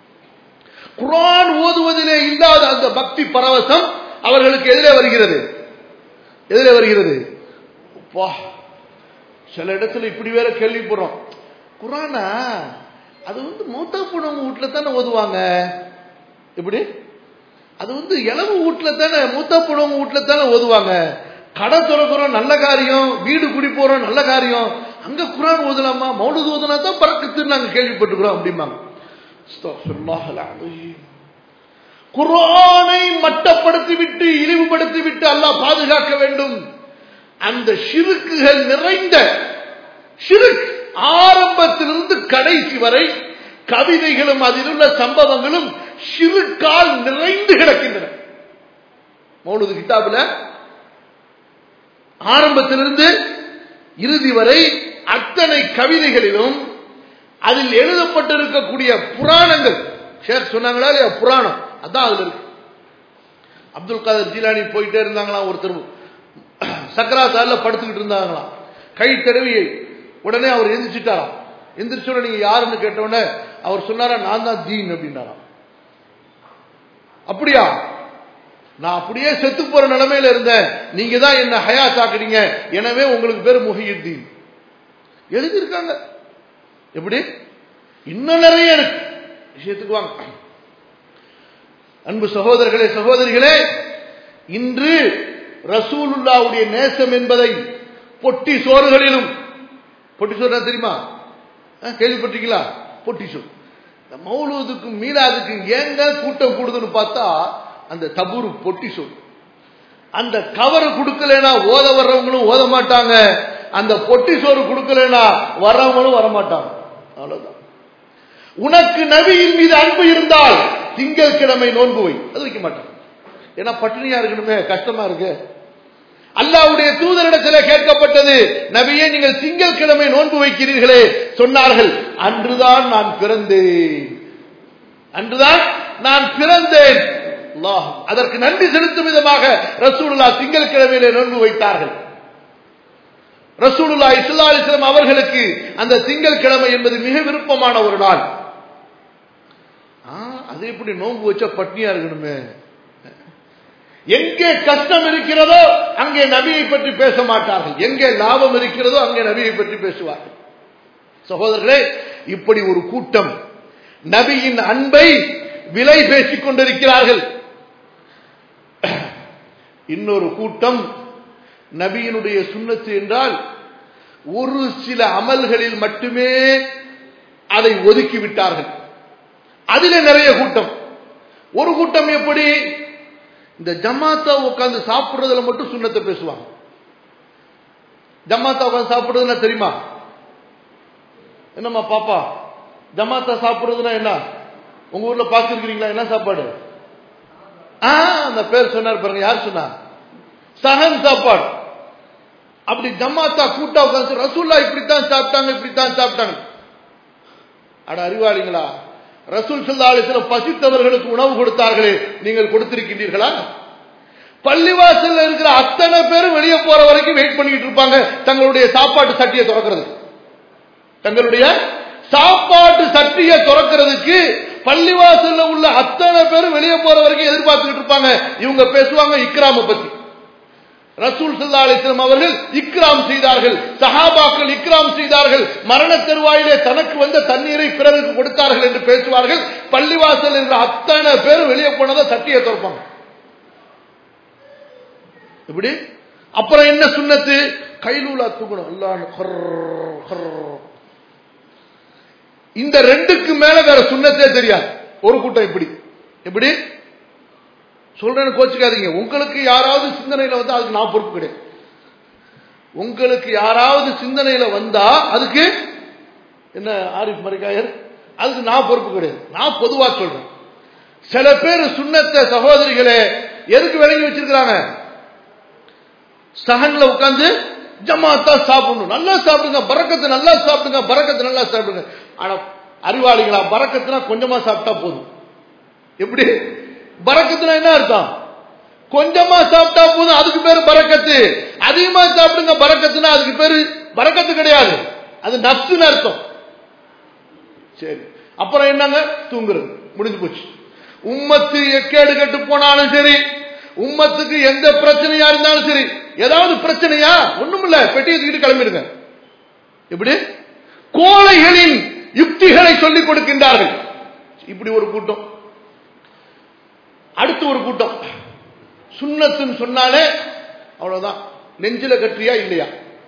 குர்ஆன் ஓதுவதிலே இல்லாத அந்த பக்தி பரவசம் அவர்களுக்கு எதிரே வருகிறது எதிரே வருகிறது அப்பா, சில இடத்துல இப்படி வேற கேள்விப்படுறோம் குரானா அது வந்து மூத்தா போனவங்க வீட்டுல தானே ஓதுவாங்க எப்படி அது வந்து இளவு வீட்டுல தானே மூத்தா போனவங்க வீட்டுல தானே ஓதுவாங்க கடை திறக்கிறோம் நல்ல காரியம் வீடு குடி போறோம் நல்ல காரியம் அங்க குரான் ஓதலாமா மௌலுது ஓதுனா தான் பறக்குத்துன்னு நாங்க கேள்விப்பட்டிருக்கிறோம் அப்படிம்பாங்க அஸ்தக்ஃபிருல்லாஹ் அல்-அலீம். குர்ஆனை மட்டப்படுத்தி விட்டு இழிவுபடுத்தி விட்டு அல்லாஹ் பாதுகாக்க வேண்டும் அந்த ஷிருக்குகள் நிறைந்த ஷிருக் ஆரம்பத்திலிருந்து கடைசி வரை கவிதைகளும் அதில் உள்ள சம்பவங்களும் ஷிருக்கால் நிறைந்து கிடக்கின்றன மௌலுது கிதாபுல ஆரம்பத்திலிருந்து இறுதி வரை அத்தனை கவிதைகளிலும் அதில் எழுதப்பட்டிருக்கக்கூடிய புராணங்கள் ஷேக் சொன்னாங்களா இல்லையா புராணம் அதான் அதுல இருக்கு அப்துல் காதர் ஜீலானி போயிட்டே இருந்தாங்களாம் ஒருத்தர் சக்கராத்தால படுத்துக்கிட்டு இருந்தாங்களாம் கை தடவி உடனே அவர் எந்திரிச்சிட்டாராம் எந்திரிச்ச உடனே நீங்க யாருன்னு கேட்ட உடனே அவர் சொன்னாரா நான் தான் தீன் அப்படின்னாராம் அப்படியா நான் அப்படியே செத்து போற நிலைமையில இருந்தேன் நீங்க தான் என்ன ஹயாத் ஆக்குறீங்க எனவே உங்களுக்கு பேர் முஹியுத்தீன் எழுதியிருக்காங்க எப்படி இன்னும் நிறைய இருக்கு விஷயத்துக்கு வாங்க அன்பு சகோதரர்களே சகோதரிகளே இன்று ரசூலுல்லாவுடைய நேசம் என்பதை பொட்டி சோறுகளிலும் பொட்டி சோறு தெரியுமா அஹ், கேள்விப்பட்டிருக்கீங்களா பொட்டி சோறு இந்த மௌலூதுக்கும் மீலாதுக்கும் ஏங்க கூட்டம் கூடுதுன்னு பார்த்தா அந்த தபூரு பொட்டி சோறு அந்த கவர் கொடுக்கலனா ஓத வர்றவங்களும் ஓத மாட்டாங்க அந்த பொட்டி சோறு கொடுக்கலனா வர்றவங்களும் வரமாட்டாங்க அவ்வளவுதான் உனக்கு நபியின் மீது அன்பு இருந்தால் திங்கள் கிழமை நோன்பு வை அது வைக்க மாட்டாங்க ஏன்னா பட்டினியா இருக்கணுமே கஷ்டமா இருக்கு அல்லாவுடைய தூதரிடத்தில் கேட்கப்பட்டது நபியே நீங்கள் திங்கள் கிழமை நோன்பு வைக்கிறீர்களே சொன்னார்கள் அன்றுதான் நான் பிறந்தேன் அன்றுதான் நான் பிறந்தேன் அல்லாஹ் அதற்கு நன்றி செலுத்தும் விதமாக ரசூலுல்லா திங்கள் கிழமையிலே நோன்பு வைத்தார்கள் ரசூலுல்லா இஸ்லா அலிஸ்லாம் அவர்களுக்கு அந்த திங்கள் கிழமை என்பது மிக விருப்பமான ஒரு நாள் ஆ, அது எப்படி நோன்பு வச்சா பட்னியா இருக்கணுமே எங்கே கஷ்டம் இருக்கிறதோ அங்கே நபியை பற்றி பேச மாட்டார்கள் எங்கே லாபம் இருக்கிறதோ அங்கே நபியை பற்றி பேசுவார்கள் சகோதரர்களே இப்படி ஒரு கூட்டம் நபியின் அன்பை விலை பேசிக் கொண்டிருக்கிறார்கள் இன்னொரு கூட்டம் நபியினுடைய சுண்ணத்து என்றால் ஒரு சில அமல்களில் மட்டுமே அதை ஒதுக்கி விட்டார்கள் அதிலே நிறைய கூட்டம் ஒரு கூட்டம் எப்படி இந்த ஜமாத்தா உட்கார்ந்து சாப்பிடுறதுல மட்டும் சுண்ணத்தை பேசுவாங்க ஜமாத்தா உட்கார்ந்து சாப்பிடுறதுன்னா தெரியுமா என்னம்மா பாப்பா ஜமாத்தா சாப்பிடுறதுன்னா என்ன உங்க ஊர்ல பாத்துருக்கீங்களா என்ன சாப்பாடு ஆ அந்த பேர் சொன்னார் பாருங்க யார் சொன்னா சஹன் சாப்பாடு அப்படி ஜமாத்தா கூட்டா உட்காந்து ரசூல்லா இப்படித்தான் சாப்பிட்டாங்க இப்படித்தான் சாப்பிட்டாங்க அட அறிவாளிங்களா ரசூல் சல்லா அலிஸ்லம் பசித்தவர்களுக்கு உணவு கொடுத்தார்களே நீங்கள் கொடுத்திருக்கின்றீர்களா பள்ளிவாசல்ல இருக்கிற அத்தனை பேரும் வெளியே போற வரைக்கும் வெயிட் பண்ணிட்டு இருப்பாங்க தங்களுடைய சாப்பாட்டு சட்டியை திறக்கிறது தங்களுடைய சாப்பாட்டு சட்டியை திறக்கிறதுக்கு பள்ளிவாசல்ல உள்ள அத்தனை பேரும் வெளியே போற வரைக்கும் எதிர்பார்த்துட்டு இருப்பாங்க இவங்க பேசுவாங்க இக்ராம பத்தி ரசூல் சல்லா அலிஸ்லாம் அவர்கள் இக்ராம் செய்தார்கள் சஹாபாக்கள் இக்ராம் செய்தார்கள் மரண தருவாயிலே தனக்கு வந்த தண்ணீரை பிறருக்கு கொடுத்தார்கள் என்று பேசுவார்கள் பள்ளிவாசல் என்ற அத்தனை பேரும் வெளியே போனதை சட்டியை திறப்பாங்க இப்படி அப்புறம் என்ன சுண்ணத்து கைலூலா தூக்கணும் அல்லான்னு இந்த ரெண்டுக்கு மேல வேற சுண்ணத்தே தெரியாது ஒரு கூட்டம் இப்படி எப்படி சொல்றேன்னு கோச்சுக்காதீங்க உங்களுக்கு யாராவது சிந்தனையில வந்தா அதுக்கு நான் பொறுப்பு கிடையாது உங்களுக்கு யாராவது சிந்தனையில வந்தா அதுக்கு என்ன ஆரிஃப் மரிகாயர் அதுக்கு நான் பொறுப்பு கிடையாது நான் பொதுவா சொல்றேன் சில பேர் சுண்ணத்தை சகோதரிகளே எதுக்கு விளங்கி வச்சிருக்கிறாங்க சகன்ல உட்கார்ந்து ஜமாத்தா சாப்பிடணும் நல்லா சாப்பிடுங்க பறக்கத்தை நல்லா சாப்பிடுங்க பறக்கத்தை நல்லா சாப்பிடுங்க ஆனா அறிவாளிகளா பறக்கத்துனா கொஞ்சமா சாப்பிட்டா போதும் எப்படி பறக்கத்துனா என்ன அர்த்தம் கொஞ்சமா சாப்பிட்டா போதும் அதுக்கு பேரு பறக்கத்து அதிகமா சாப்பிடுங்க பறக்கத்துனா அதுக்கு பேரு பறக்கத்து கிடையாது அது நப்சுன்னு அர்த்தம் சரி அப்புறம் என்னங்க தூங்குறது முடிஞ்சு போச்சு உம்மத்து எக்கேடு கட்டு போனாலும் சரி உம்மத்துக்கு எந்த பிரச்சனையா இருந்தாலும் சரி ஏதாவது பிரச்சனையா ஒண்ணும் இல்ல பெட்டியை தூக்கிட்டு கிளம்பிடுங்க எப்படி கோழைகளின் யுக்திகளை சொல்லிக் கொடுக்கின்றார்கள் இப்படி ஒரு கூட்டம் அடுத்து ஒரு கூட்டம் சுண்ணத்துன்னு சொன்னாலே அவ்வளவுதான் நெஞ்சில கற்றியா இல்லையா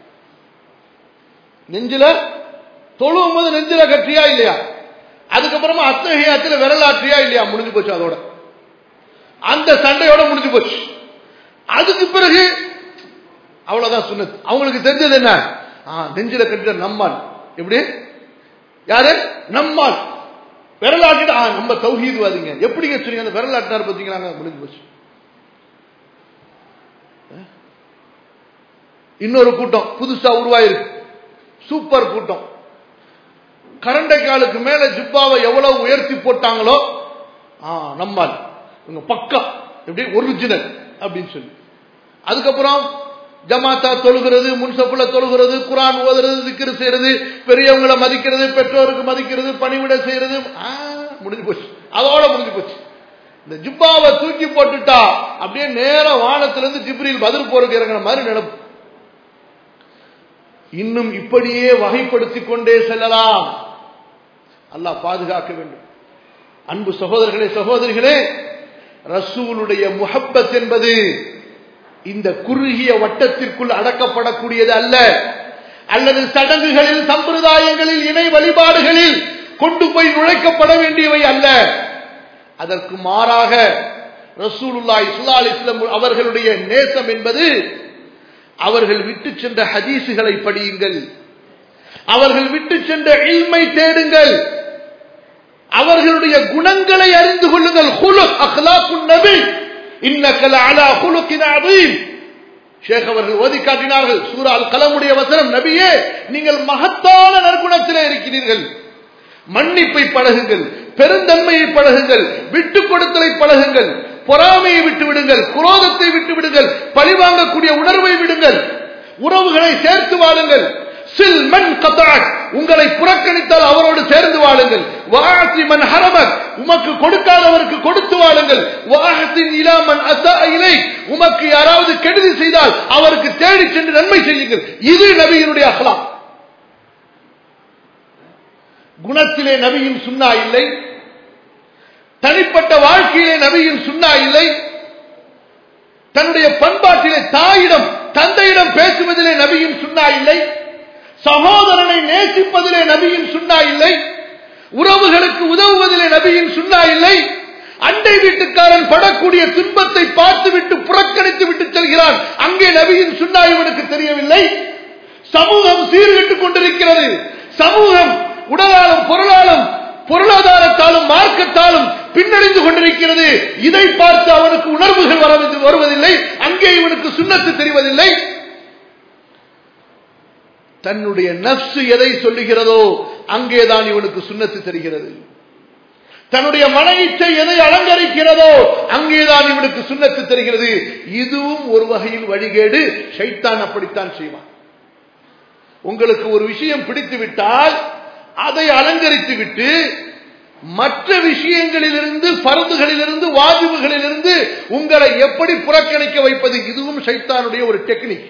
நெஞ்சில தொழுவும் போது நெஞ்சில கற்றியா இல்லையா அதுக்கப்புறமா அத்தகையத்துல விரலாற்றியா இல்லையா முடிஞ்சு போச்சு அதோட அந்த சண்டையோட முடிஞ்சு போச்சு அதுக்கு பிறகு அவ்வளவுதான் சுண்ணத்து அவங்களுக்கு தெரிஞ்சது என்ன நெஞ்சில கட்டிட நம்மால் எப்படி யாரு நம்மால் விரலாட்டிட்டு நம்ம தௌஹீதுவாதிங்க எப்படிங்க சொன்னீங்க அந்த விரலாட்டினார் பார்த்தீங்களாங்க முடிஞ்சு போச்சு இன்னொரு கூட்டம் புதுசா உருவாயிருக்கு சூப்பர் கூட்டம் கரண்டை காலுக்கு மேல ஜிப்பாவை எவ்வளவு உயர்த்தி போட்டாங்களோ நம்மால் இவங்க பக்கம் எப்படி ஒரிஜினல் அப்படின்னு சொல்லி அதுக்கப்புறம் ஜமாத்தா தொழுகிறது முன்சப்புல தொழுகிறது குரான் ஓதுறது திக்கிரு செய்யறது பெரியவங்களை மதிக்கிறது பெற்றோருக்கு மதிக்கிறது பணிவிட செய்யறது முடிஞ்சு போச்சு அதோட முடிஞ்சு போச்சு இந்த ஜிப்பாவை தூக்கி போட்டுட்டா அப்படியே நேர வானத்திலிருந்து ஜிப்ரில் பதில் போருக்கு இறங்கின மாதிரி நினைப்பு இன்னும் இப்படியே வகைப்படுத்திக் கொண்டே செல்லலாம் அல்லாஹ் பாதுகாக்க வேண்டும் அன்பு சகோதரர்களே சகோதரிகளே ரசூலுடைய முஹப்பத் என்பது இந்த குறுகிய வட்டத்திற்குள் அடக்கப்படக்கூடியது அல்ல அல்லது சடங்குகளில் சம்பிரதாயங்களில் இணை வழிபாடுகளில் கொண்டு போய் நுழைக்கப்பட வேண்டியவை அல்ல அதற்கு மாறாக ரசூலுல்லாய் சுல்லா அலிஸ்லம் அவர்களுடைய நேசம் என்பது அவர்கள் விட்டு சென்ற ஹதீசுகளை படியுங்கள் அவர்கள் விட்டு சென்ற இல்மை தேடுங்கள் அவர்களுடைய குணங்களை அறிந்து கொள்ளுங்கள் ஹுலுக் அஹ்லாக்குன் நபி இன்னக்கல அலா ஹுலுக்கின் அதீம் ஷேக் அவர்கள் ஓதி காட்டினார்கள் சூரால் கலமுடைய வசனம் நபியே நீங்கள் மகத்தான நற்குணத்திலே இருக்கிறீர்கள் மன்னிப்பை பழகுங்கள் பெருந்தன்மையை பழகுங்கள் விட்டு கொடுத்தலை பழகுங்கள் பொறாமையை விட்டு விடுங்கள் குரோதத்தை விட்டு விடுங்கள் பழிவாங்கக்கூடிய உணர்வை விடுங்கள் உறவுகளை சேர்த்து வாழுங்கள் சில் மண் கத்தாக் உங்களை புறக்கணித்தால் அவரோடு சேர்ந்து வாழுங்கள் வாசி மன் ஹரமக் உமக்கு கொடுக்காதவருக்கு கொடுத்து வாழுங்கள் வாஹத்தின் இலாமன் அசா இலை உமக்கு யாராவது கெடுதி செய்தால் அவருக்கு தேடி சென்று நன்மை செய்யுங்கள் இது நபியினுடைய அகலாம் குணத்திலே நபியின் சுண்ணா இல்லை தனிப்பட்ட வாழ்க்கையிலே நபியின் சுண்ணா இல்லை தன்னுடைய பண்பாட்டிலே தாயிடம் தந்தையிடம் பேசுவதிலே நபியின் சுண்ணா இல்லை சகோதரனை நேசிப்பதிலே நபியின் சுண்ணா இல்லை உறவுகளுக்கு உதவுவதிலே நபியின் சுண்ணா இல்லை அண்டை வீட்டுக்காரன் படக்கூடிய துன்பத்தை பார்த்துவிட்டு புறக்கணித்து விட்டு செல்கிறான் அங்கே நபியின் சுண்ணா இவனுக்கு தெரியவில்லை சமூகம் சீர்கெட்டுக் கொண்டிருக்கிறது சமூகம் உடலாலும் பொருளாலும் பொருளாதாரத்தாலும் மார்க்கத்தாலும் பின்னடைந்து கொண்டிருக்கிறது இதை பார்த்து அவனுக்கு உணர்வுகள் வருவதில்லை அங்கே இவனுக்கு சுண்ணத்து தெரிவதில்லை தன்னுடைய நப்சு எதை சொல்லுகிறதோ அங்கேதான் இவனுக்கு சுண்ணத்து தெரிகிறது தன்னுடைய மன இச்சை எதை அலங்கரிக்கிறதோ அங்கேதான் இவனுக்கு சுண்ணத்து தெரிகிறது இதுவும் ஒரு வகையில் வழிகேடு ஷைத்தான் அப்படித்தான் செய்வான் உங்களுக்கு ஒரு விஷயம் பிடித்து விட்டால் அதை அலங்கரித்து விட்டு மற்ற விஷயங்களிலிருந்து பருந்துகளிலிருந்து வாஜிபுகளிலிருந்து உங்களை எப்படி புறக்கணிக்க வைப்பது இதுவும் சைத்தானுடைய ஒரு டெக்னிக்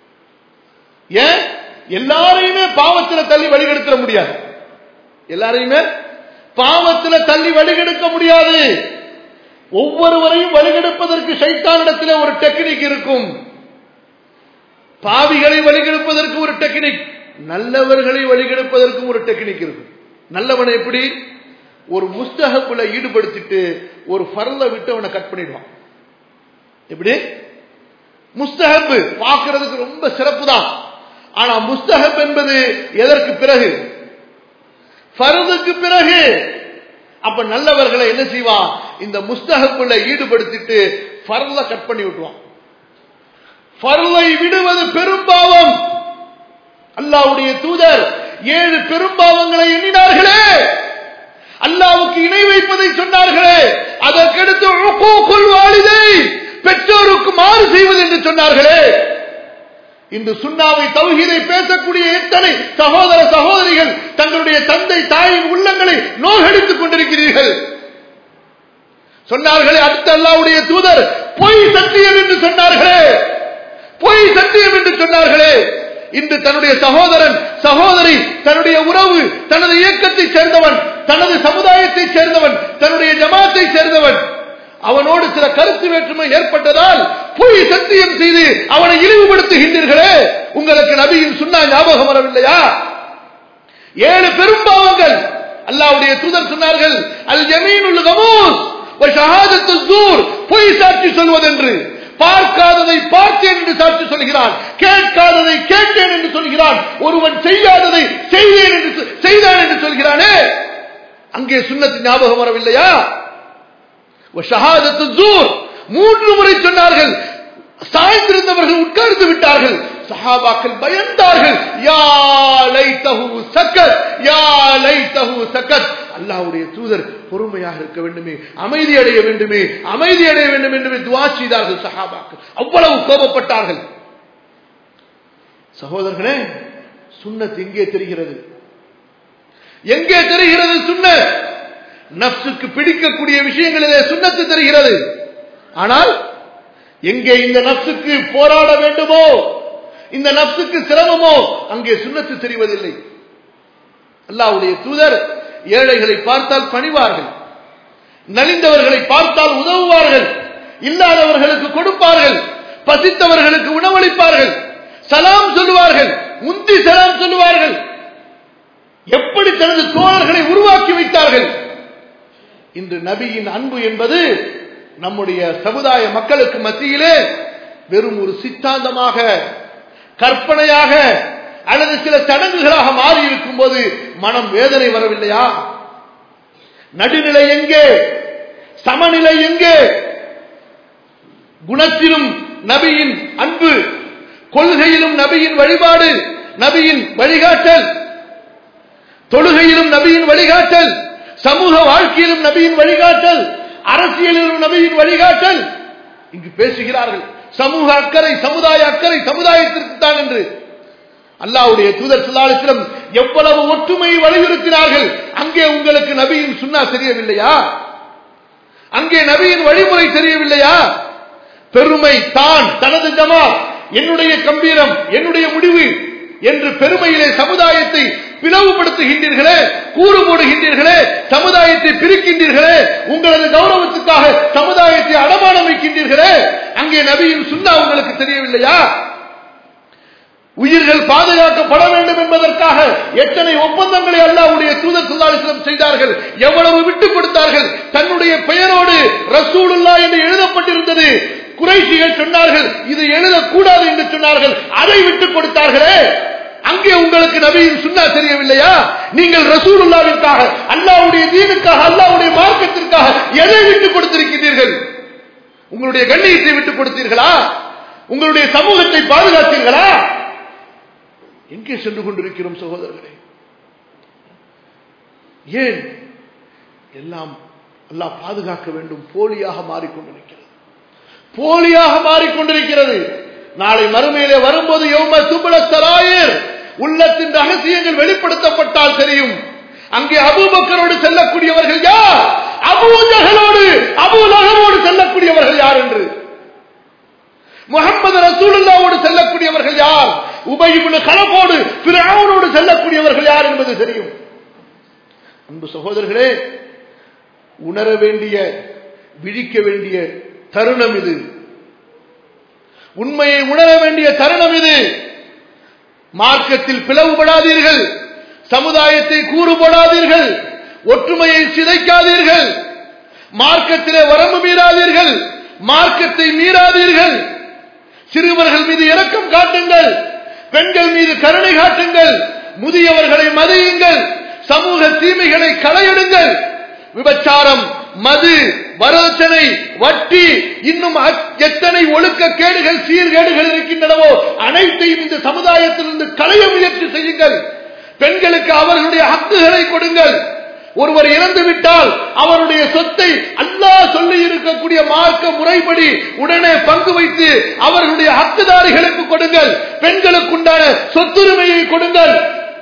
ஏன் எல்லாரையுமே பாவத்தில் தள்ளி வழிகெடுத்துட முடியாது எல்லாரையுமே பாவத்தில் தள்ளி வழிகெடுக்க முடியாது ஒவ்வொருவரையும் வழிகெடுப்பதற்கு சைத்தானிடத்தில் ஒரு டெக்னிக் இருக்கும் பாவிகளை வழிகெடுப்பதற்கு ஒரு டெக்னிக் நல்லவர்களை வழிகெடுப்பதற்கும் ஒரு டெக்னிக் இருக்கும் நல்லவனை எப்படி ஒரு முஸ்தகப்புல ஈடுபடுத்திட்டு ஒரு ஃபர்ல விட்டு அவனை கட் பண்ணிடுவான் எப்படி முஸ்தகப்பு பார்க்கறதுக்கு ரொம்ப சிறப்பு தான் ஆனா முஸ்தகப் என்பது எதற்கு பிறகு ஃபர்துக்கு பிறகு அப்ப நல்லவர்களை என்ன செய்வான் இந்த முஸ்தகப்புல ஈடுபடுத்திட்டு ஃபர்ல கட் பண்ணி விட்டுவான் ஃபர்லை விடுவது பெரும்பாவம் அல்லாவுடைய தூதர் ஏழு பெரும்பாவங்களை எண்ணினார்களே அல்லாவுக்கு இணை வைப்பதை சொன்னார்களே அதற்கடுத்து வாழிதை பெற்றோருக்கு மாறு செய்வது என்று சொன்னார்களே இன்று சுண்ணாவை தௌஹீதை பேசக்கூடிய எத்தனை சகோதர சகோதரிகள் தங்களுடைய தந்தை தாயின் உள்ளங்களை நோகடித்துக் கொண்டிருக்கிறீர்கள் சொன்னார்களே அடுத்த அல்லாவுடைய தூதர் பொய் சத்தியம் என்று சொன்னார்களே பொய் சத்தியம் என்று சொன்னார்களே இன்று தன்னுடைய சகோதரன் சகோதரி தன்னுடைய உறவு தனது இயக்கத்தை சேர்ந்தவன் தனது சமுதாயத்தை சேர்ந்தவன் தன்னுடைய ஜமாத்தை சேர்ந்தவன் அவனோடு சில கருத்து வேற்றுமை ஏற்பட்டதால் பொய் சத்தியம் செய்து அவனை இழிவுபடுத்துகின்றீர்களே உங்களுக்கு நபியின் சுண்ணா ஞாபகம் வரவில்லையா ஏழு பெரும்பாவங்கள் அல்லாவுடைய தூதர் சொன்னார்கள் அல் ஜமீனுல் கமூஸ் ஷஹாதத்து ஜூர் பொய் சாட்சி சொல்வதென்று பார்க்காததை பார்த்தேன் என்று சாட்சி சொல்கிறான் கேட்காததை கேட்டேன் என்று சொல்கிறான் ஒருவன் செய்யாததை செய்தேன் என்று செய்தான் என்று சொல்கிறானே அங்கே சுண்ணத்து ஞாபகம் வரவில்லையா ஷஹாதத்து ஜூர் மூன்று முறை சொன்னார்கள் சாய்ந்திருந்தவர்கள் உட்கார்ந்து விட்டார்கள் சஹாபாக்கள் பயந்தார்கள் யா லைத்தஹு சக்கத் யா லைத்தஹு சக்கத் அல்லாஹ்வுடைய தூதர் பொறுமையாக இருக்க வேண்டுமே அமைதி அடைய வேண்டுமே அமைதி அடைய வேண்டும் என்று துவா செய்தார்கள் சஹாபாக்கள் அவ்வளவு கோபப்பட்டார்கள் சகோதரர்களே சுண்ணத் எங்கே தெரிகிறது எங்கே தெரிகிறது சுண்ணத் நப்சுக்கு பிடிக்கக்கூடிய விஷயங்களிலே சுண்ணத்து தெரிகிறது ஆனால் எங்கே இந்த நப்சுக்கு போராட வேண்டுமோ இந்த நப்சுக்கு சிரமமோ அங்கே சுண்ணத்து தெரிவதில்லை அல்லாவுடைய தூதர் ஏழைகளை பார்த்தால் பணிவார்கள் நலிந்தவர்களை பார்த்தால் உதவுவார்கள் இல்லாதவர்களுக்கு கொடுப்பார்கள் பசித்தவர்களுக்கு உணவளிப்பார்கள் சலாம் சொல்லுவார்கள் முந்தி சலாம் சொல்லுவார்கள் எப்படி தனது தோழர்களை உருவாக்கி வைத்தார்கள் இன்று நபியின் அன்பு என்பது நம்முடைய சமுதாய மக்களுக்கு மத்தியிலே வெறும் ஒரு சித்தாந்தமாக கற்பனையாக அல்லது சில சடங்குகளாக மாறி இருக்கும் போது மனம் வேதனை வரவில்லையா நடுநிலை எங்கே சமநிலை எங்கே குணத்திலும் நபியின் அன்பு கொள்கையிலும் நபியின் வழிபாடு நபியின் வழிகாட்டல் தொழுகையிலும் நபியின் வழிகாட்டல் சமூக வாழ்க்கையிலும் நபியின் வழிகாட்டல் அரசியலிலும் நபியின் வழிகாட்டல் இங்கு பேசுகிறார்கள் சமூக அக்கறை சமுதாய அக்கறை சமுதாயத்திற்கு தான் என்று அல்லாவுடைய தூதர் சுல்லாலிசிலம் எவ்வளவு ஒற்றுமையை வலியுறுத்தினார்கள் அங்கே உங்களுக்கு நபியின் சுண்ணா தெரியவில்லையா அங்கே நபியின் வழிமுறை தெரியவில்லையா பெருமை தான் தனது ஜமா என்னுடைய கம்பீரம் என்னுடைய முடிவு என்று பெருமையிலே சமுதாயத்தை பிளவுபடுத்துகின்றீர்களே கூறு போடுகின்றீர்களே சமுதாயத்தை பிரிக்கின்றீர்களே உங்களது கௌரவத்துக்காக சமுதாயத்தை அடமானம் வைக்கின்றீர்களே அங்கே நபியின் சுண்ணா உங்களுக்கு தெரியவில்லையா உயிர்கள் பாதுகாக்கப்பட வேண்டும் என்பதற்காக எத்தனை ஒப்பந்தங்களை அல்லாவுடைய தூதர் சுல்லாலிசனம் செய்தார்கள் எவ்வளவு விட்டுக் கொடுத்தார்கள் தன்னுடைய பெயரோடு ரசூலுல்லா என்று எழுதப்பட்டிருந்தது குறைசிகள் சொன்னார்கள் இது எழுதக்கூடாது என்று சொன்னார்கள் அதை விட்டுக் கொடுத்தார்களே அங்கே உங்களுக்கு நபியின் சுண்ணா தெரியவில்லையா நீங்கள் ரசூலுல்லாவிற்காக அல்லாவுடைய தீனுக்காக அல்லாவுடைய மார்க்கத்திற்காக எதை விட்டுக் கொடுத்திருக்கிறீர்கள் உங்களுடைய கண்ணியத்தை விட்டுக் கொடுத்தீர்களா உங்களுடைய சமூகத்தை பாதுகாத்தீர்களா எங்கே சென்று கொண்டிருக்கிறோம் சகோதரர்களே ஏன் எல்லாம் அல்லாஹ் பாதுகாக்க வேண்டும் போலியாக மாறிக்கொண்டிருக்கிறது போலியாக மாறிக்கொண்டிருக்கிறது நாளை மறுமையிலே வரும்போது யோம சுபல சராயர் உள்ளத்தின் ரகசியங்கள் வெளிப்படுத்தப்பட்டால் தெரியும் அங்கே அபூபக்கரோடு செல்லக்கூடியவர்கள் யார் அபூஜகளோடு அபூலகரோடு செல்லக்கூடியவர்கள் யார் என்று முகமது ரசூலுல்லாவோடு செல்லக்கூடியவர்கள் யார் உபயிபுல் கலப்போடு பிறவோடு செல்லக்கூடியவர்கள் யார் என்பது தெரியும் அன்பு சகோதரர்களே உணர வேண்டிய விழிக்க வேண்டிய தருணம் இது உண்மையை உணர வேண்டிய தருணம் இது மார்க்கத்தில் பிளவுபடாதீர்கள் சமுதாயத்தை கூறுபடாதீர்கள் ஒற்றுமையை சிதைக்காதீர்கள் மார்க்கத்திலே வரம்பு மீறாதீர்கள் மார்க்கத்தை மீறாதீர்கள் சிறுவர்கள் மீது இரக்கம் காட்டுங்கள் பெண்கள் மீது கருணை காட்டுங்கள் முதியவர்களை மதியுங்கள் சமூக தீமைகளை களையிடுங்கள் விபச்சாரம் மது வரதட்சணை வட்டி இன்னும் எத்தனை ஒழுக்க கேடுகள் சீர்கேடுகள் இருக்கின்றனவோ அனைத்தையும் இந்த சமுதாயத்திலிருந்து களைய முயற்சி செய்யுங்கள் பெண்களுக்கு அவர்களுடைய ஹக்குகளை கொடுங்கள் ஒருவர் இறந்து விட்டால் அவருடைய சொத்தை அல்லாஹ் சொல்லி இருக்கக்கூடிய மார்க்க முறைப்படி உடனே பங்கு வைத்து அவர்களுடைய ஹக்குதாரிகளுக்கு கொடுங்கள் பெண்களுக்குண்டான சொத்துரிமையை கொடுங்கள்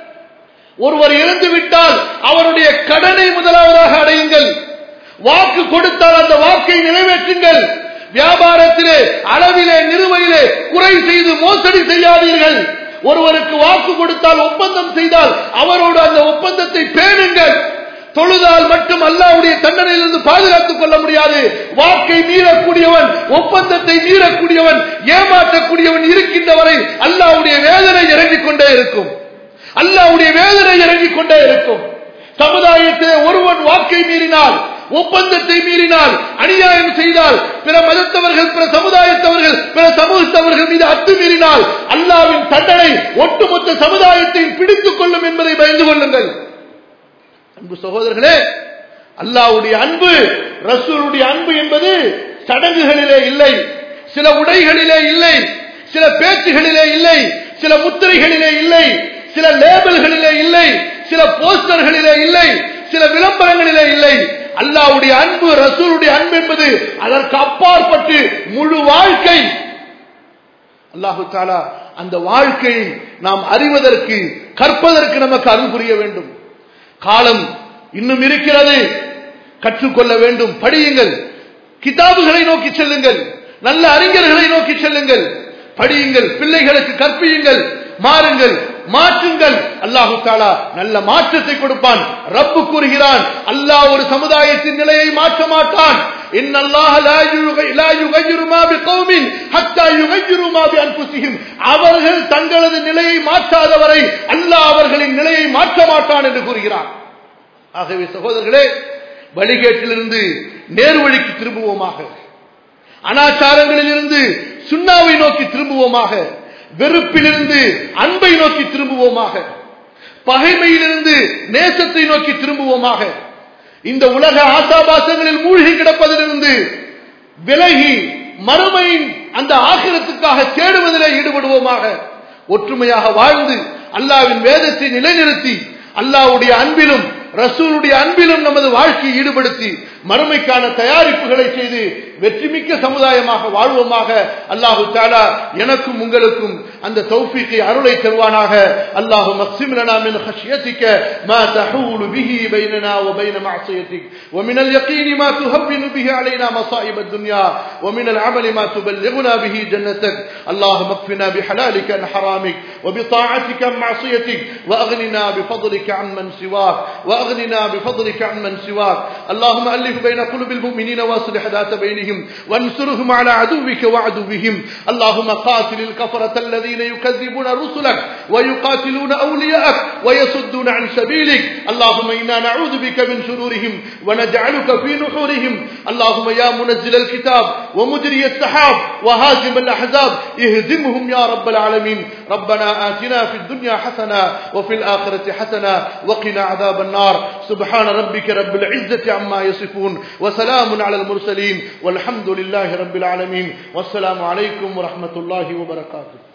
ஒருவர் இறந்து விட்டால் அவருடைய கடனை முதலாவதாக அடையுங்கள் வாக்கு கொடுத்தால் அந்த வாக்கை நிறைவேற்றுங்கள் வியாபாரத்திலே அளவிலே நிறுவையிலே குறை செய்து மோசடி செய்யாதீர்கள் ஒருவருக்கு வாக்கு கொடுத்தால் ஒப்பந்தம் செய்தால் அவரோடு அந்த ஒப்பந்தத்தை பேணுங்கள் தொழுதால் மட்டும் அல்லாவுடைய தண்டனையிலிருந்து பாதுகாத்துக் கொள்ள முடியாது வாக்கை மீறக்கூடியவன் ஒப்பந்தத்தை மீறக்கூடியவன் ஏமாற்றக்கூடியவன் இருக்கின்ற வரை அல்லாவுடைய வேதனை இறங்கிக் கொண்டே இருக்கும் அல்லாவுடைய வேதனை இறங்கிக் கொண்டே இருக்கும் சமுதாயத்திலே ஒருவன் வாக்கை மீறினால் ஒப்பந்தத்தை மீறினால் அநியாயம் செய்தால் பிற மதத்தவர்கள் பிற சமுதாயத்தவர்கள் பிற சமூகத்தவர்கள் மீது அத்துமீறினால் அல்லாவின் தண்டனை ஒட்டுமொத்த சமுதாயத்தையும் பிடித்துக் கொள்ளும் என்பதை பயந்து கொள்ளுங்கள் அன்பு சகோதரர்களே அல்லாவுடைய அன்பு ரசூலுடைய அன்பு என்பது சடங்குகளிலே இல்லை சில உடைகளிலே இல்லை சில பேச்சுகளிலே இல்லை சில முத்திரைகளிலே இல்லை சில லேபிள்களிலே இல்லை சில போஸ்டர்களிலே இல்லை சில விளம்பரங்களிலே இல்லை அல்லாவுடைய அன்பு ரசூலுடைய அன்பு என்பது அதற்கு அப்பாற்பட்டு முழு வாழ்க்கை அல்லாஹு தாலா அந்த வாழ்க்கையை நாம் அறிவதற்கு கற்பதற்கு நமக்கு அருள் புரிய வேண்டும் காலம் இன்னும் இருக்கிறது கற்றுக்கொள்ள வேண்டும் படியுங்கள் கிதாபுகளை நோக்கி செல்லுங்கள் நல்ல அறிஞர்களை நோக்கி செல்லுங்கள் படியுங்கள் பிள்ளைகளுக்கு கற்பியுங்கள் மாறுங்கள் மாற்றுங்கள் அல்லாஹு தாலா நல்ல மாற்றத்தை கொடுப்பான் ரப்பு கூறுகிறான் அல்லாஹ் ஒரு சமுதாயத்தின் நிலையை மாற்ற மாட்டான் அவர்கள் தங்களது நிலையை மாற்றாதவரை அல்லாஹ் அவர்களின் நிலையை மாற்ற மாட்டான் என்று கூறுகிறான் ஆகவே சகோதரர்களே வழிகேட்டிலிருந்து நேர்வழிக்கு திரும்புவோமாக அனாச்சாரங்களில் இருந்து சுண்ணாவை நோக்கி திரும்புவோமாக வெறுப்பிலிருந்து அன்பை நோக்கி திரும்புவோமாக பகைமையிலிருந்து நேசத்தை நோக்கி திரும்புவோமாக இந்த உலக ஆசாபாசங்களில் மூழ்கி கிடப்பதிலிருந்து விலகி மறுமையின் அந்த ஆக்கிரத்துக்காக தேடுவதிலே ஈடுபடுவோமாக ஒற்றுமையாக வாழ்ந்து அல்லாவின் வேதத்தை நிலைநிறுத்தி அல்லாவுடைய அன்பிலும் ரசூலுடைய அன்பிலும் நமது வாழ்க்கையை ஈடுபடுத்தி மறுமைக்கான தயாரிப்புகளை செய்து வெற்றிமிக்க சமுதாயமாக வாழ்வோமாக அல்லாஹு தாலா எனக்கும் உங்களுக்கும் அந்த தௌஃபீக்கை அருளை தருவானாக அல்லாஹு மக்சிம் லனா மின் خشيتك ما تحول به بيننا وبين معصيتك ومن اليقين ما تهون به علينا مصائب الدنيا ومن العمل ما تبلغنا به جنتك اللهم اكفنا بحلالك عن حرامك وبطاعتك عن معصيتك واغننا بفضلك عن من سواك واغننا بفضلك عن من سواك اللهم الف بين قلوب المؤمنين واصلح ذات بينهم وانصرهم على عدوك وعدوهم اللهم قاتل الكفرة الذين يكذبون رسلك ويقاتلون أولياءك ويصدون عن سبيلك اللهم إنا نعوذ بك من شرورهم ونجعلك في نحورهم اللهم يا منزل الكتاب ومجري السحاب وهازم الأحزاب اهزمهم يا رب العالمين ربنا آتنا في الدنيا حسنة وفي الآخرة حسنة وقنا عذاب النار سبحان ربك رب العزة عما يصفون وسلام على المرسلين والحمد لله رب العالمين والسلام عليكم ورحمة الله وبركاته